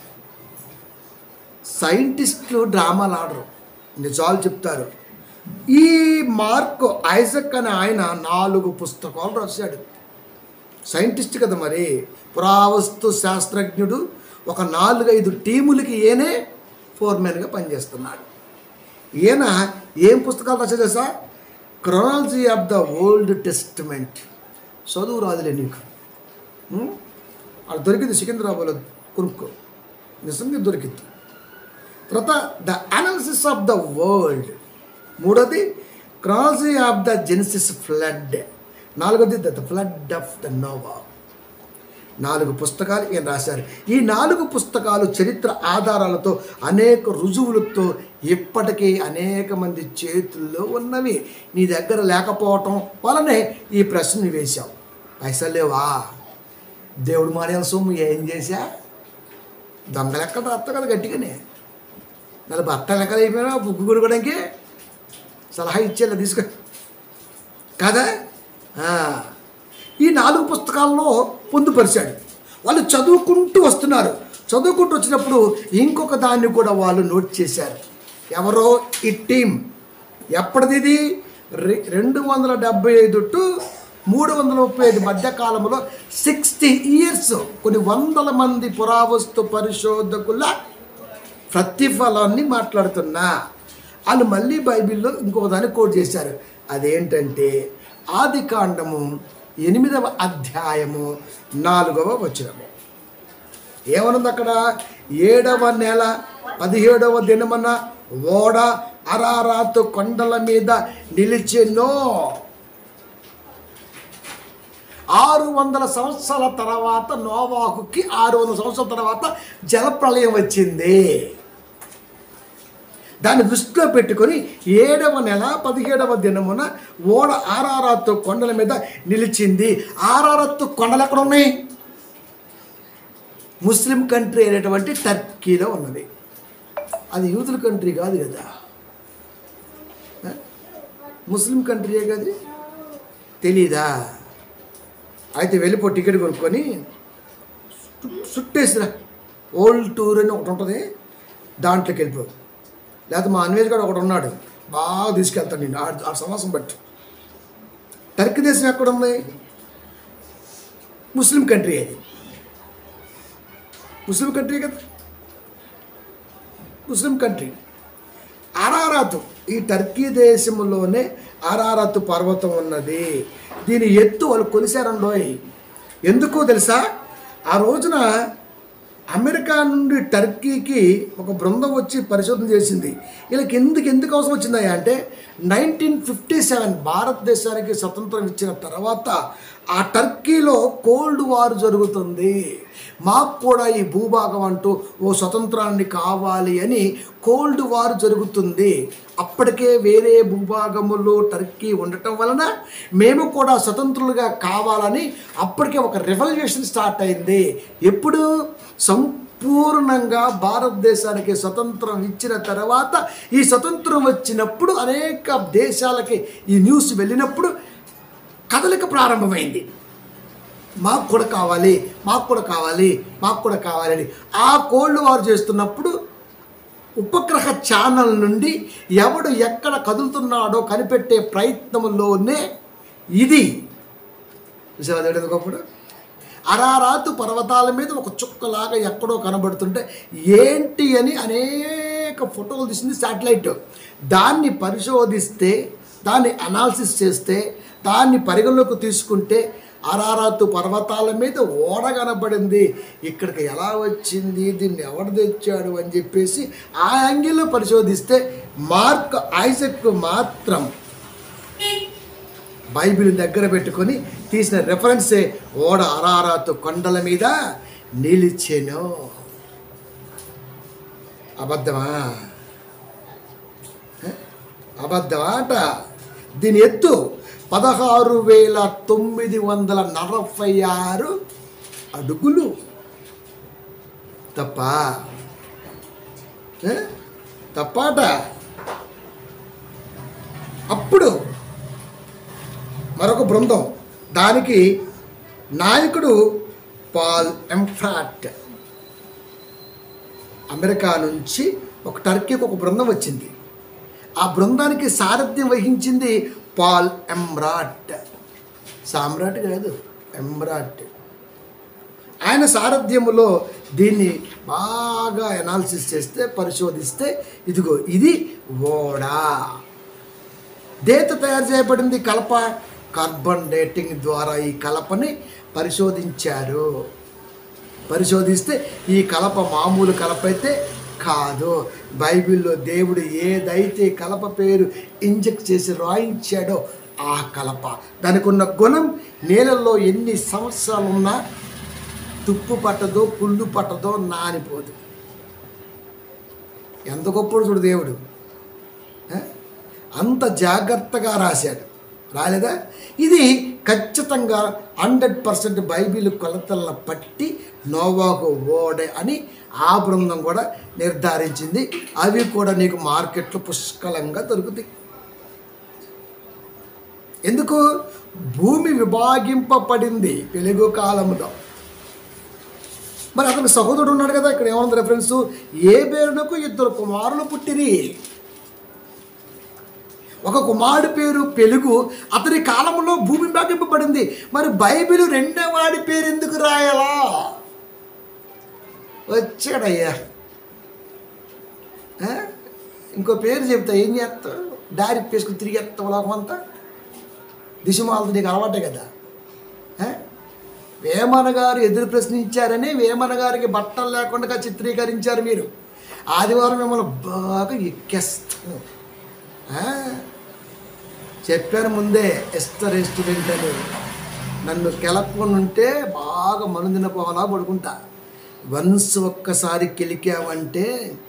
సైంటిస్టులు డ్రామాలు ఆడరు నిజాలు చెప్తారు ఈ మార్క్ ఐజక్ అనే ఆయన నాలుగు పుస్తకాలు రాశాడు సైంటిస్ట్ కదా మరి పురావస్తు శాస్త్రజ్ఞుడు ఒక నాలుగైదు టీములకి ఈయనే ఫోర్మెన్గా పనిచేస్తున్నాడు ఈయన ఏం పుస్తకాలు రాసే తెలుసా chronology of the old testament చదువు రాదులే నీకు ఉం? అది దొరికింది సికింద్రాబాద్లో కొనుక్కో నిజంగా దొరికింది తర్వాత the analysis of the world మూడోది క్రాలజీ ఆఫ్ ద జెనిసిస్ ఫ్లడ్ నాలుగోది the flood of the Noah నాలుగు పుస్తకాలు ఈయన రాశారు ఈ నాలుగు పుస్తకాలు చరిత్ర ఆధారాలతో అనేక రుజువులతో ఇప్పటికీ అనేక మంది చేతుల్లో ఉన్నవి నీ దగ్గర లేకపోవటం వలనే ఈ ప్రశ్న వేశావు పైసలు లేవా దేవుడు మారేల సొమ్ము ఏం చేశా దొంగ లెక్క రాస్తా కదా గట్టిగానే మరి భర్త లెక్కలు అయిపోయినా బుగ్గు కొనుక్కోవడానికి సలహా ఇచ్చేలా తీసుకో కదా ఆ. ఈ నాలుగు పుస్తకాల్లో పొందుపరిచాడు వాళ్ళు చదువుకుంటూ వస్తున్నారు చదువుకుంటూ వచ్చినప్పుడు ఇంకొక దాన్ని కూడా వాళ్ళు నోట్ చేశారు ఎవరో ఈ టీం ఎప్పటిది ఇది రె- రెండు వందల డెబ్బై ఐదు టు మూడు వందల ముప్పై ఐదు మధ్య కాలంలో సిక్స్టీ ఇయర్స్ కొన్ని వందల మంది పురావస్తు పరిశోధకుల ప్రతిఫలాన్ని మాట్లాడుతున్నా వాళ్ళు మళ్ళీ బైబిల్లో ఇంకొక దాన్ని కోట్ చేశారు అదేంటంటే ఆది కాండము ఎనిమిదవ అధ్యాయము నాలుగవ వచనము ఏమనుంది అక్కడ ఏడవ నెల పదిహేడవ దినమన ఓడ అరారాతు కొండల మీద నిలిచెనో ఆరు వందల సంవత్సరాల తర్వాత నోవాహుకి ఆరు వందల సంవత్సరాల తర్వాత జలప్రళయం వచ్చింది దాన్ని దృష్టిలో పెట్టుకొని ఏడవ నెల పదిహేడవ దినమున ఓడ ఆరారత్తు కొండల మీద నిలిచింది ఆరారత్తు కొండలు ఎక్కడ ఉన్నాయి ముస్లిం కంట్రీ అయినటువంటి టర్కీలో ఉన్నది అది యూతుల కంట్రీ కాదు కదా ఆ? ముస్లిం కంట్రీయే కదా తెలీదా అయితే వెళ్ళిపో టికెట్ కొనుక్కొని సు- సుట్టేసిరా ఓల్డ్ టూర్ అని ఒకటి ఉంటుంది దాంట్లోకి వెళ్ళిపో లేకపోతే మా అన్వేష్ గారు ఒకడు ఉన్నాడు బాగా తీసుకెళ్తాను నేను ఆ- ఆ సమాసం బట్టి టర్కీ దేశం ఎక్కడ ఉంది ముస్లిం కంట్రీ అది ముస్లిం కంట్రీ కదా ముస్లిం కంట్రీ అరారాతు ఈ టర్కీ దేశంలోనే అరారతు పర్వతం ఉన్నది దీని ఎత్తు వాళ్ళు కొలిశారండోయ్ ఎందుకో తెలుసా ఆ రోజున అమెరికా నుండి టర్కీకి ఒక బృందం వచ్చి పరిశోధన చేసింది వీళ్ళకి ఎందుకు ఎందుకు అవసరం వచ్చిందా అంటే నైన్టీన్ ఫిఫ్టీ సెవెన్ భారతదేశానికి స్వతంత్రం ఇచ్చిన తర్వాత ఆ టర్కీలో కోల్డ్ వార్ జరుగుతుంది మాకు కూడా ఈ భూభాగం అంటూ ఓ స్వతంత్రాన్ని కావాలి అని కోల్డ్ వార్ జరుగుతుంది అప్పటికే వేరే భూభాగములో టర్కీ ఉండటం వలన మేము కూడా స్వతంత్రులుగా కావాలని అప్పటికే ఒక రెవల్యూషన్ స్టార్ట్ అయింది ఎప్పుడు సంపూర్ణంగా భారతదేశానికి స్వతంత్రం ఇచ్చిన తర్వాత ఈ స్వతంత్రం వచ్చినప్పుడు అనేక దేశాలకి ఈ న్యూస్ వెళ్ళినప్పుడు కదలిక ప్రారంభమైంది మాకు కూడా కావాలి మాకు కూడా కావాలి మాకు కూడా కావాలని ఆ కోల్డ్ వార్ చేస్తున్నప్పుడు ఉపగ్రహ ఛానల్ నుండి ఎవడు ఎక్కడ కదులుతున్నాడో కనిపెట్టే ప్రయత్నంలోనే ఇది చూసావా దేవుడు ఎందుకప్పుడు అరారాతు పర్వతాల మీద ఒక చుక్కలాగా ఎక్కడో కనబడుతుంటే ఏంటి అని అనేక ఫోటోలు తీసింది శాటిలైట్ దాన్ని పరిశోధిస్తే దాన్ని అనాలిసిస్ చేస్తే దాన్ని పరిగణలోకి తీసుకుంటే అరారాతు పర్వతాల మీద ఓడ కనబడింది ఇక్కడికి ఎలా వచ్చింది దీన్ని ఎవడు తెచ్చాడు అని చెప్పేసి ఆ యాంగిల్లో పరిశోధిస్తే మార్క్ ఐజక్ మాత్రం బైబిల్ దగ్గర పెట్టుకొని తీసిన రెఫరెన్సే ఓడ అరారాతు కొండల మీద నిలిచెను అబద్ధమా హ? అబద్ధమా అట దీని ఎత్తు పదహారు వేల తొమ్మిది వందల నలభై ఆరు అడుగులు తప్ప హ? తప్పాట అప్పుడు మరొక బృందం దానికి నాయకుడు పాల్ ఎంఫ్రాట్ అమెరికా నుంచి ఒక టర్కీకి ఒక బృందం వచ్చింది ఆ బృందానికి సారథ్యం వహించింది పాల్ ఎమ్రాట్ సామ్రాట్ కాదు ఎమ్రాట్ ఆయన సారథ్యములో దీన్ని బాగా అనాలిసిస్ చేస్తే పరిశోధిస్తే ఇదిగో ఇది ఓడా దేత తయారు చేయబడింది కలప కార్బన్ డేటింగ్ ద్వారా ఈ కలపని పరిశోధించారు పరిశోధిస్తే ఈ కలప మామూలు కలప అయితే కాదు బైబిల్లో దేవుడు ఏదైతే కలప పేరు ఇంజెక్ట్ చేసి రాయించాడో ఆ కలప దానికి ఉన్న గుణం నేలల్లో ఎన్ని సంవత్సరాలు ఉన్నా తుప్పు పట్టదో పుల్లు పట్టదో నానిపోదు ఎంత గొప్పడు చూడు దేవుడు ఆ? అంత జాగ్రత్తగా రాశాడు రాలేదా ఇది ఖచ్చితంగా హండ్రెడ్ పర్సెంట్ బైబిల్ కొలతలను పట్టి నోవాకు ఓడే అని ఆ బృందం కూడా నిర్ధారించింది అవి కూడా నీకు మార్కెట్లో పుష్కలంగా దొరుకుతాయి ఎందుకు భూమి విభాగింపబడింది వెలుగు కాలంలో మరి అతని సహోదరుడు ఉన్నాడు కదా ఇక్కడ ఏమన్నా రెఫరెన్స్ ఏ పేరునకు ఇద్దరు కుమారులు పుట్టిరి ఒక కుమారుడి పేరు పెలుగు అతని కాలంలో భూమి భాగింపబడింది మరి బైబిల్ రెండో వాడి పేరు ఎందుకు రాయాలా వచ్చాడయ్యా ఆ? ఇంకో పేరు చెప్తా ఏం చేస్తావు దారి పేసుకుని తిరిగేస్తావు లోకమంతా దిశమాలతో నీకు అలవాటే కదా ఆ? వేమన గారు ఎదురు ప్రశ్నించారని వేమన గారికి బట్టలు లేకుండా చిత్రీకరించారు మీరు ఆదివారం మిమ్మల్ని బాగా ఎక్కేస్తాం ఆ? చెప్పాను ముందే ఎస్త రెస్టారెంట్ అని నన్ను కెలక్కొని ఉంటే బాగా మనుదిన పోవాలా పడుకుంటా వన్స్ ఒక్కసారి కెలికావంటే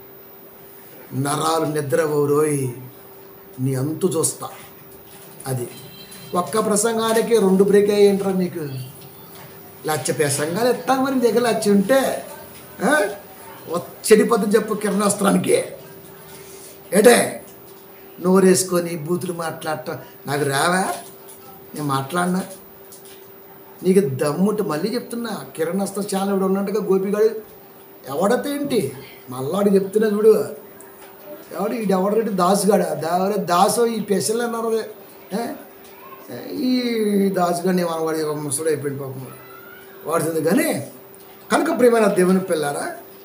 నరాలు నిద్రపోరోయ్ నీ అంతు చూస్తా అది ఒక్క ప్రసంగానికి రెండు బ్రేక్ అయ్యేంట్రా మీకు లచ్చ ప్రసంగాలు ఎత్తాం మరి నీ దగ్గర లచ్చ ఉంటే ఆ? ఓ చెడిపోద్దని చెప్పు కిరణాస్త్రానికి ఏటే నోరేసుకొని బూతులు మాట్లాడటం నాకు రావా నేను మాట్లాడినా నీకు దమ్ముంటే మళ్ళీ చెప్తున్నా కిరణ్ అస్త ఛానల్ ఇప్పుడు ఉన్నట్టుగా గోపిగాడు ఎవడతే ఏంటి మళ్ళాడు చెప్తున్నా చూడు ఎవడు ఈడు ఎవడంటే దాసుగాడు దావరే దాసు ఈ పెసలు అన్నారు ఏ? ఈ దాసుగాడిని మన వాడి ఒక ముసడు అయిపోయింది పాపం వాడుతుంది కానీ కనుక ప్రియమైన దేవుని పిల్లారా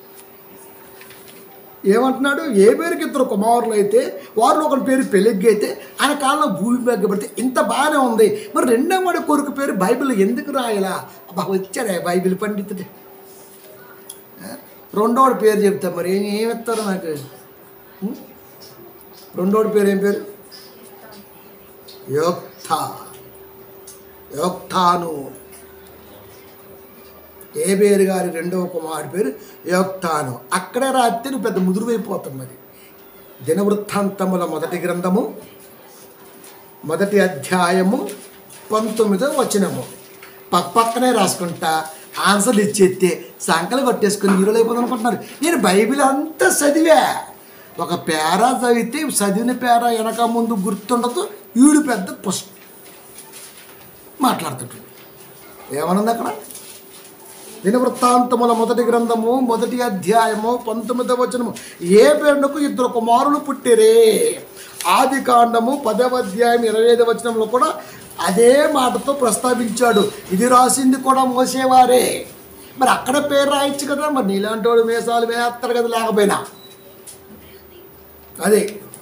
ఏమంటున్నాడు ఏ పేరుకి ఇద్దరు కుమారులు అయితే వారిలో ఒకరి పేరు పెళ్ళిగ్గి అయితే ఆయన కాలంలో భూమి పెట్టి ఇంత బాగానే ఉంది మరి రెండో వాడి కొడుకు పేరు బైబిల్ ఎందుకు రాయలా అబ్బా వచ్చాడే బైబిల్ పండితుడే ఆ? రెండోడి పేరు చెప్తా మరి ఏం ఏమిస్తారు నాకు ఉం? రెండోడి పేరు ఏం పేరు యోక్త యోక్తాను ఏ పేరు గారి రెండవ కుమారుడి పేరు యోక్తాను అక్కడే రాస్తే నువ్వు పెద్ద ముదురువైపోతాం మరి దినవృత్తాంతముల మొదటి గ్రంథము మొదటి అధ్యాయము పంతొమ్మిదో వచనము పక్క పక్కనే రాసుకుంటా ఆన్సర్లు ఇచ్చేస్తే సంకలు కొట్టేసుకుని హీరోలు అయిపోదాం అనుకుంటున్నారు నేను బైబిల్ అంతా చదివా ఒక పేరా చదివితే చదివిన పేరా వెనక ముందు గుర్తుండదు ఈడు పెద్ద పుష్ప మాట్లాడుతుంటాడు ఏమనుంది అక్కడ దినవృత్తాంతముల మొదటి గ్రంథము మొదటి అధ్యాయము పంతొమ్మిదవ వచనము ఏ పేరునకు ఇద్దరు కుమారులు పుట్టిరే ఆది కాండము పదవ అధ్యాయం ఇరవై ఐదవ వచనంలో కూడా అదే మాటతో ప్రస్తావించాడు ఇది రాసింది కూడా మోసేవారే మరి అక్కడ పేరు రాయొచ్చు కదా మరి నీలాంటి వాడు మేసాలు వేస్తారు కదా లేకపోయినా అదే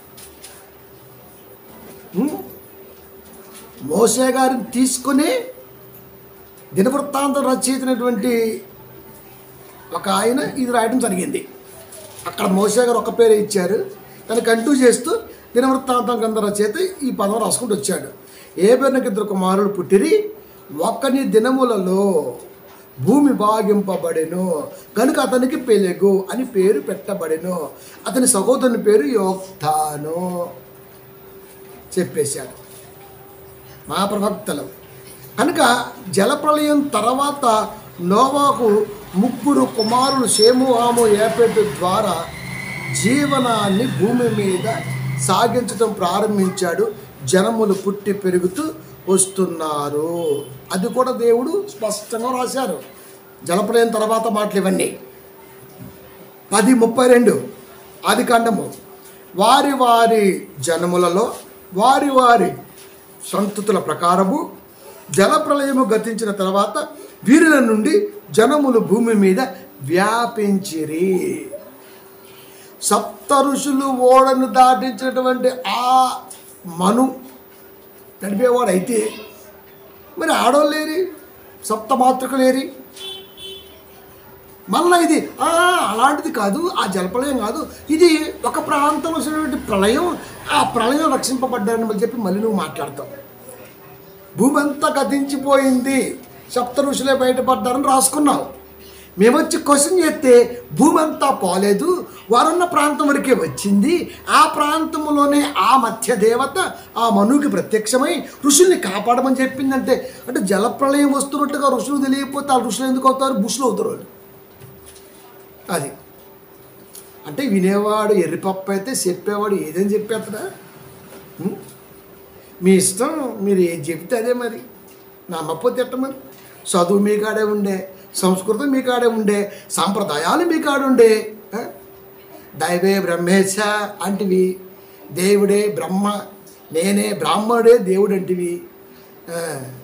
ఉం? మోసే గారిని తీసుకుని దినవృత్తాంతం రచయితమైనటువంటి ఒక ఆయన ఇది రాయడం జరిగింది అక్కడ మోసే గారు ఒక పేరు ఇచ్చారు దాన్ని కంటిన్యూ చేస్తూ దినవృత్తాంతం కింద రచయిత ఈ పదం రాసుకుంటూ వచ్చాడు ఏ పేరునకి ఇద్దరు కుమారులు పుట్టిరి ఒక్కని దినములలో భూమి భాగింపబడెను కనుక అతనికి పెలెగు అని పేరు పెట్టబడెను అతని సహోదరుని పేరు యోక్తాను చెప్పేశాడు మా ప్రవక్తలు కనుక జలప్రలయం తర్వాత నోవాకు ముగ్గురు కుమారులు షేము ఆము ఏపెట్టు ద్వారా జీవనాన్ని భూమి మీద సాగించడం ప్రారంభించాడు జనములు పుట్టి పెరుగుతూ వస్తున్నారు అది కూడా దేవుడు స్పష్టంగా రాశారు జలప్రలయం తర్వాత మాటలు ఇవన్నీ పది ముప్పై రెండు ఆది కాండము వారి వారి జనములలో వారి వారి సంతతుల ప్రకారము జలప్రలయము గతించిన తర్వాత వీరుల నుండి జనములు భూమి మీద వ్యాపించిరి సప్త ఋషులు ఓడను దాటించినటువంటి ఆ మను నడిపేవాడు అయితే మరి ఆడవాళ్ళు లేరి సప్త మాతృకలేరి మళ్ళా ఇది "ఆ, అలాంటిది కాదు ఆ జలప్రలయం కాదు ఇది ఒక ప్రాంతంలో వచ్చినటువంటి ప్రళయం ఆ ప్రళయం రక్షింపబడ్డారని మళ్ళీ చెప్పి మళ్ళీ నువ్వు మాట్లాడతావు భూమి అంతా గతించిపోయింది సప్త ఋషులే బయటపడ్డారని రాసుకున్నావు మేము వచ్చి క్వశ్చన్ చేస్తే భూమి అంతా పోలేదు వారున్న ప్రాంతం వరకే వచ్చింది ఆ ప్రాంతంలోనే ఆ మధ్య దేవత ఆ మనువుకి ప్రత్యక్షమై ఋషుల్ని కాపాడమని చెప్పిందంటే అంటే జలప్రళయం వస్తున్నట్టుగా ఋషులు తెలియకపోతే ఆ ఋషులు ఎందుకు అవుతారు బుషులు అవుతారు వాళ్ళు అది అంటే వినేవాడు ఎర్రిపప్పు అయితే చెప్పేవాడు ఏదని చెప్పేస్తాడా ఉం? మీ ఇష్టం మీరు ఏది చెప్తే అదే మరి నమ్మకపోతే ఎట్ట మరి చదువు మీ కాడే ఉండే సంస్కృతం మీ కాడే ఉండే సాంప్రదాయాలు మీ కాడ ఉండే ఆ? దైవే బ్రహ్మేశ అంటివి దేవుడే బ్రహ్మ నేనే బ్రాహ్మణుడే దేవుడు అంటివి ఆ.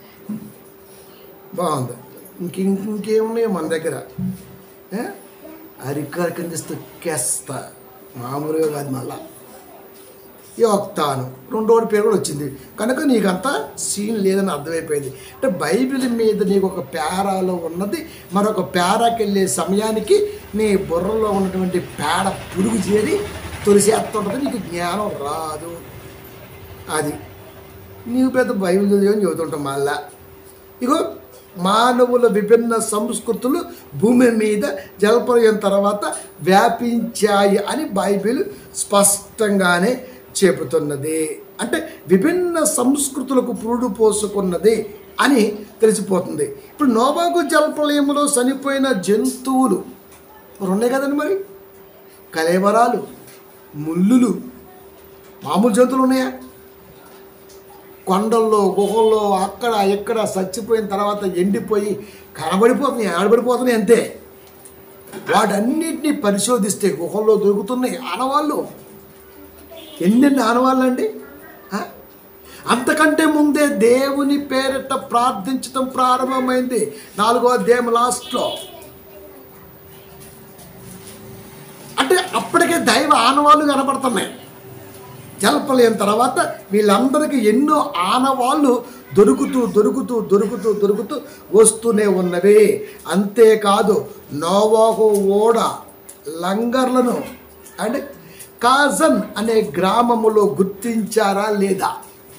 బాగుంది ఇంక ఇంకేమున్నాయో మన దగ్గర ఆ? అరికారు కింద తొక్కేస్తా మామూలుగా కాదు మళ్ళా యోక్తాను రెండోడి పేరు కూడా వచ్చింది కనుక నీకంతా సీన్ లేదని అర్థమైపోయింది అంటే బైబిల్ మీద నీకు ఒక పేరాలో ఉన్నది మరొక పేరాకి వెళ్ళే సమయానికి నీ బుర్రలో ఉన్నటువంటి పేడ పురుగు చేరి తొలిసేస్తుంటుంది నీకు జ్ఞానం రాదు అది నీవు పెద్ద బైబిల్ చదివని చెబుతుంటాం మళ్ళా ఇగో మానవుల విభిన్న సంస్కృతులు భూమి మీద జలప్రలయం తర్వాత వ్యాపించాయి అని బైబిల్ స్పష్టంగానే చెబుతున్నది అంటే విభిన్న సంస్కృతులకు పురుడు పోసుకున్నది అని తెలిసిపోతుంది ఇప్పుడు నోబాకు జలప్రలయంలో చనిపోయిన జంతువులు మరి ఉన్నాయి కదండి మరి కలేబరాలు ముల్లులు మామూలు జంతువులు ఉన్నాయా కొండల్లో గుహల్లో అక్కడ ఎక్కడ చచ్చిపోయిన తర్వాత ఎండిపోయి కనబడిపోతున్నాయి ఆడబడిపోతున్నాయి అంతే వాటన్నిటిని పరిశోధిస్తే గుహల్లో దొరుకుతున్నాయి ఆనవాళ్ళు ఎన్నెన్ని ఆనవాళ్ళు అండి ఆ? అంతకంటే ముందే దేవుని పేరిట ప్రార్థించడం ప్రారంభమైంది నాలుగో అధ్యాయం లాస్ట్లో అంటే అప్పటికే దైవ ఆనవాళ్ళు కనపడుతున్నాయి జలప్రలయం తర్వాత వీళ్ళందరికీ ఎన్నో ఆనవాళ్ళు దొరుకుతూ దొరుకుతూ దొరుకుతూ దొరుకుతూ వస్తూనే ఉన్నవి అంతేకాదు నోవాహు ఓడ లంగర్లను అంటే కాజన్ అనే గ్రామములో గుర్తించారా లేదా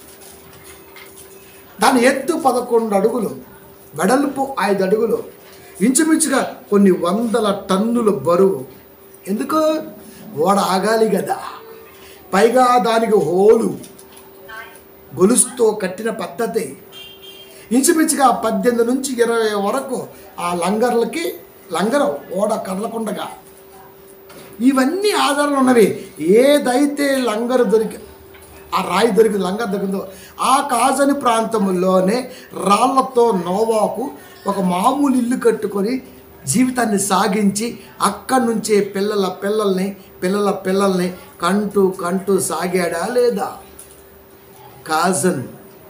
దాని ఎత్తు పదకొండు అడుగులు వెడల్పు ఐదు అడుగులు ఇంచుమించుగా కొన్ని వందల టన్నుల బరువు ఎందుకు ఓడ ఆగాలి కదా పైగా దానికి హోలు గొలుసుతో కట్టిన పద్ధతి ఇంచుమించుగా పద్దెనిమిది నుంచి ఇరవై వరకు ఆ లంగర్లకి లంగరం ఓడ కదలకుండగా ఇవన్నీ ఆధారాలు ఉన్నవి ఏదైతే లంగరు దొరికి ఆ రాయి దొరికి లంగర్ దొరికిందో ఆ కాజని ప్రాంతంలోనే రాళ్లతో నోవాకు ఒక మామూలు ఇల్లు కట్టుకొని జీవితాన్ని సాగించి అక్కడి నుంచే పిల్లల పిల్లల్ని పిల్లల పిల్లల్ని కంటూ కంటూ సాగాడా లేదా కాజన్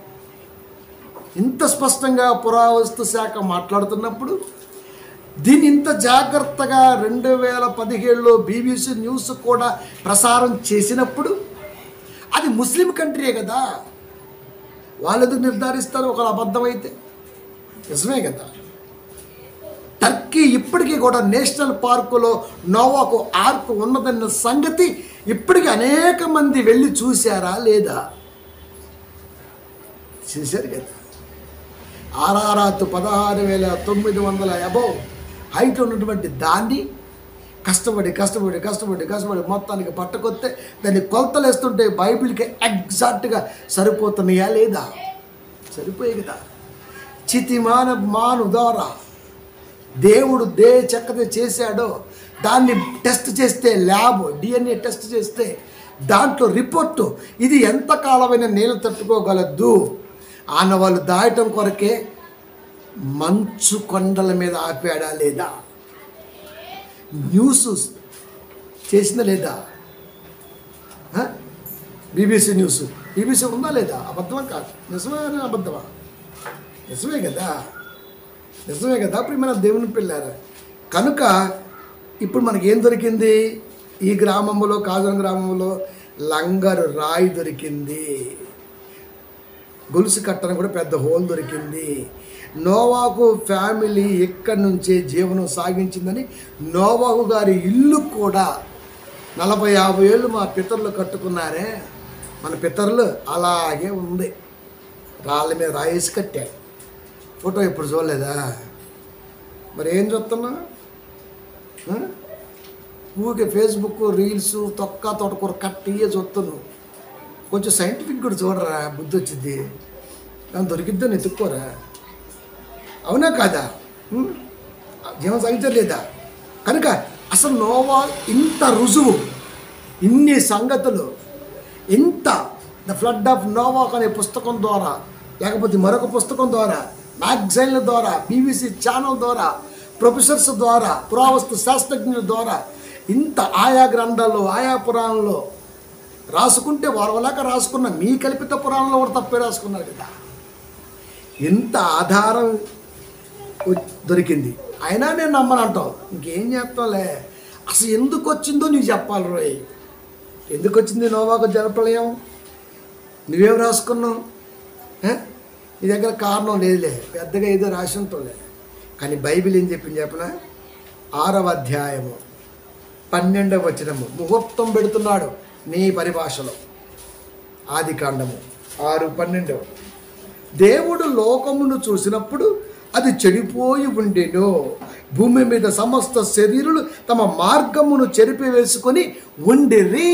ఇంత స్పష్టంగా పురావస్తు శాఖ మాట్లాడుతున్నప్పుడు దీన్ని ఇంత జాగ్రత్తగా రెండు వేల పదిహేడులో బీబీసీ న్యూస్ కూడా ప్రసారం చేసినప్పుడు అది ముస్లిం కంట్రీయే కదా వాళ్ళు ఎందుకు నిర్ధారిస్తారు ఒక అబద్ధమైతే నిజమే కదా టర్కీ ఇప్పటికీ కూడా నేషనల్ పార్కులో నోవాకు ఆర్క్ ఉన్నదన్న సంగతి ఇప్పటికీ అనేక మంది వెళ్ళి చూశారా లేదా చూశారు కదా ఆరారాతు పదహారు వేల తొమ్మిది వందల అబౌవ్ హైట్ ఉన్నటువంటి దాన్ని కష్టపడి కష్టపడి కష్టపడి కష్టపడి మొత్తానికి పట్టుకొస్తే దాన్ని కొలతలు వేస్తుంటే బైబిల్కి ఎగ్జాక్ట్గా సరిపోతున్నాయా లేదా సరిపోయాయి కదా చితిమాన మాను ద్వారా దేవుడు దే చక్కగా చేశాడో దాన్ని టెస్ట్ చేస్తే ల్యాబ్ డిఎన్ఏ టెస్ట్ చేస్తే దాంట్లో రిపోర్టు ఇది ఎంత కాలమైన నీళ్ళు తట్టుకోగలదు ఆన వాళ్ళు దాయటం కొరకే మంచు కొండల మీద ఆపాడా లేదా న్యూస్ చేసిందా లేదా బీబీసీ న్యూస్ బీబీసీ ఉందా లేదా అబద్ధమా కాదు నిజమే అబద్ధమా నిజమే కదా నిజమే కదా అప్పుడు మన దేవుని పిల్లారు కనుక ఇప్పుడు మనకి ఏం దొరికింది ఈ గ్రామంలో కాజన గ్రామంలో లంగరు రాయి దొరికింది గొలుసు కట్టడం కూడా పెద్ద హోల్ దొరికింది నోవాకు ఫ్యామిలీ ఇక్కడి నుంచే జీవనం సాగించిందని నోవాకు గారి ఇల్లు కూడా నలభై యాభై ఏళ్ళు మా పితరులు కట్టుకున్నారే మన పితరులు అలాగే ఉంది రాళ్ళ మీద రాయేసి కట్టాడు ఫోటో ఇప్పుడు చూడలేదా మరి ఏం చూస్తున్నా ఆ? ఊరికే ఫేస్బుక్ రీల్స్ తొక్క తోటకూర కట్టియే చూస్తున్నావు కొంచెం సైంటిఫిక్ కూడా చూడరా బుద్ధి వచ్చింది దాన్ని దొరికిద్దని ఎత్తుక్కోరా అవునా కాదా ఉం? జీవనం సాగించలేదా కనుక అసలు నోవా ఇంత రుజువు ఇన్ని సంగతులు ఇంత ద ఫ్లడ్ ఆఫ్ నోవాక్ అనే పుస్తకం ద్వారా లేకపోతే మరొక పుస్తకం ద్వారా మ్యాగజైన్ల ద్వారా బీబీసీ ఛానల్ ద్వారా ప్రొఫెసర్స్ ద్వారా పురావస్తు శాస్త్రజ్ఞుల ద్వారా ఇంత ఆయా గ్రంథాల్లో ఆయా పురాణంలో రాసుకుంటే వారవలాక రాసుకున్న మీ కల్పిత పురాణంలో కూడా తప్పే రాసుకున్నారు కదా ఎంత ఆధారం వ- దొరికింది అయినా నేను నమ్మనంటావు ఇంకేం చేస్తాంలే అసలు ఎందుకు వచ్చిందో నీకు చెప్పాలి రోయ్ ఎందుకు వచ్చింది నోవాకు జలప్రలయం నువ్వేం రాసుకున్నావు ఏ? నీ దగ్గర కారణం లేదులే పెద్దగా ఏదో రాసి ఉంటావులే కానీ బైబిల్ ఏం చెప్పింది చెప్పనా ఆరవ అధ్యాయము పన్నెండవ వచనము ముహూర్తం పెడుతున్నాడు నీ పరిభాషలో ఆది కాండము ఆరు పన్నెండవ దేవుడు లోకమును చూసినప్పుడు అది చెడిపోయి ఉండెను భూమి మీద సమస్త శరీరులు తమ మార్గమును చెరిపి వేసుకొని ఉండిరి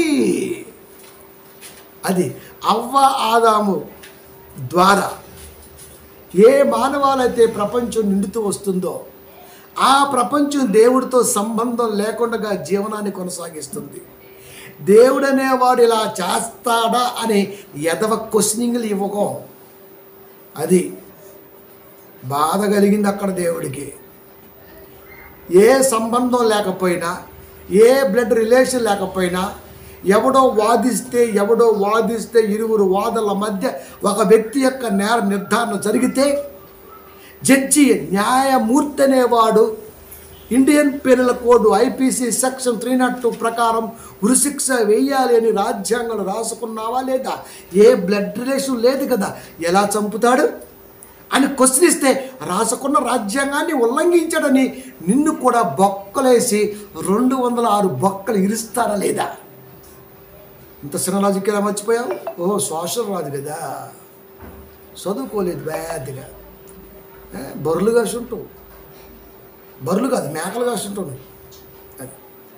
అది అవ్వ ఆదాము ద్వారా ఏ మానవాలైతే ప్రపంచం నిండుతూ వస్తుందో ఆ ప్రపంచం దేవుడితో సంబంధం లేకుండా జీవనాన్ని కొనసాగిస్తుంది దేవుడనేవాడు ఇలా చేస్తాడా అని ఎదవ క్వశ్చనింగ్లు ఇవ్వకం అది బాధ కలిగింది అక్కడ దేవుడికి ఏ సంబంధం లేకపోయినా ఏ బ్లడ్ రిలేషన్ లేకపోయినా ఎవడో వాదిస్తే ఎవడో వాదిస్తే ఇరువురు వాదల మధ్య ఒక వ్యక్తి యొక్క నేర నిర్ధారణ జరిగితే జడ్జి న్యాయమూర్తి అనేవాడు Indian penal code IPC section three not two ప్రకారం ఉరిశిక్ష వేయాలి అని రాజ్యాంగంలో రాసుకున్నావా లేదా ఏ బ్లడ్ రిలేషన్ లేదు కదా ఎలా చంపుతాడు అని క్వశ్చన్ ఇస్తే రాసుకున్న రాజ్యాంగాన్ని ఉల్లంఘించాడని నిన్ను కూడా బొక్కలేసి రెండు వందల ఆరు బొక్కలు ఇరుస్తారా లేదా ఇంత చిన్న లాజిక్ ఎలా మర్చిపోయావు ఓ సోషల్ రాదు కదా చదువుకోలేదు బ్యాడ్గా బర్రెలు కాసి ఉంటావు బర్రెలు కాదు మేకలు కాసి ఉంటావు నువ్వు. అది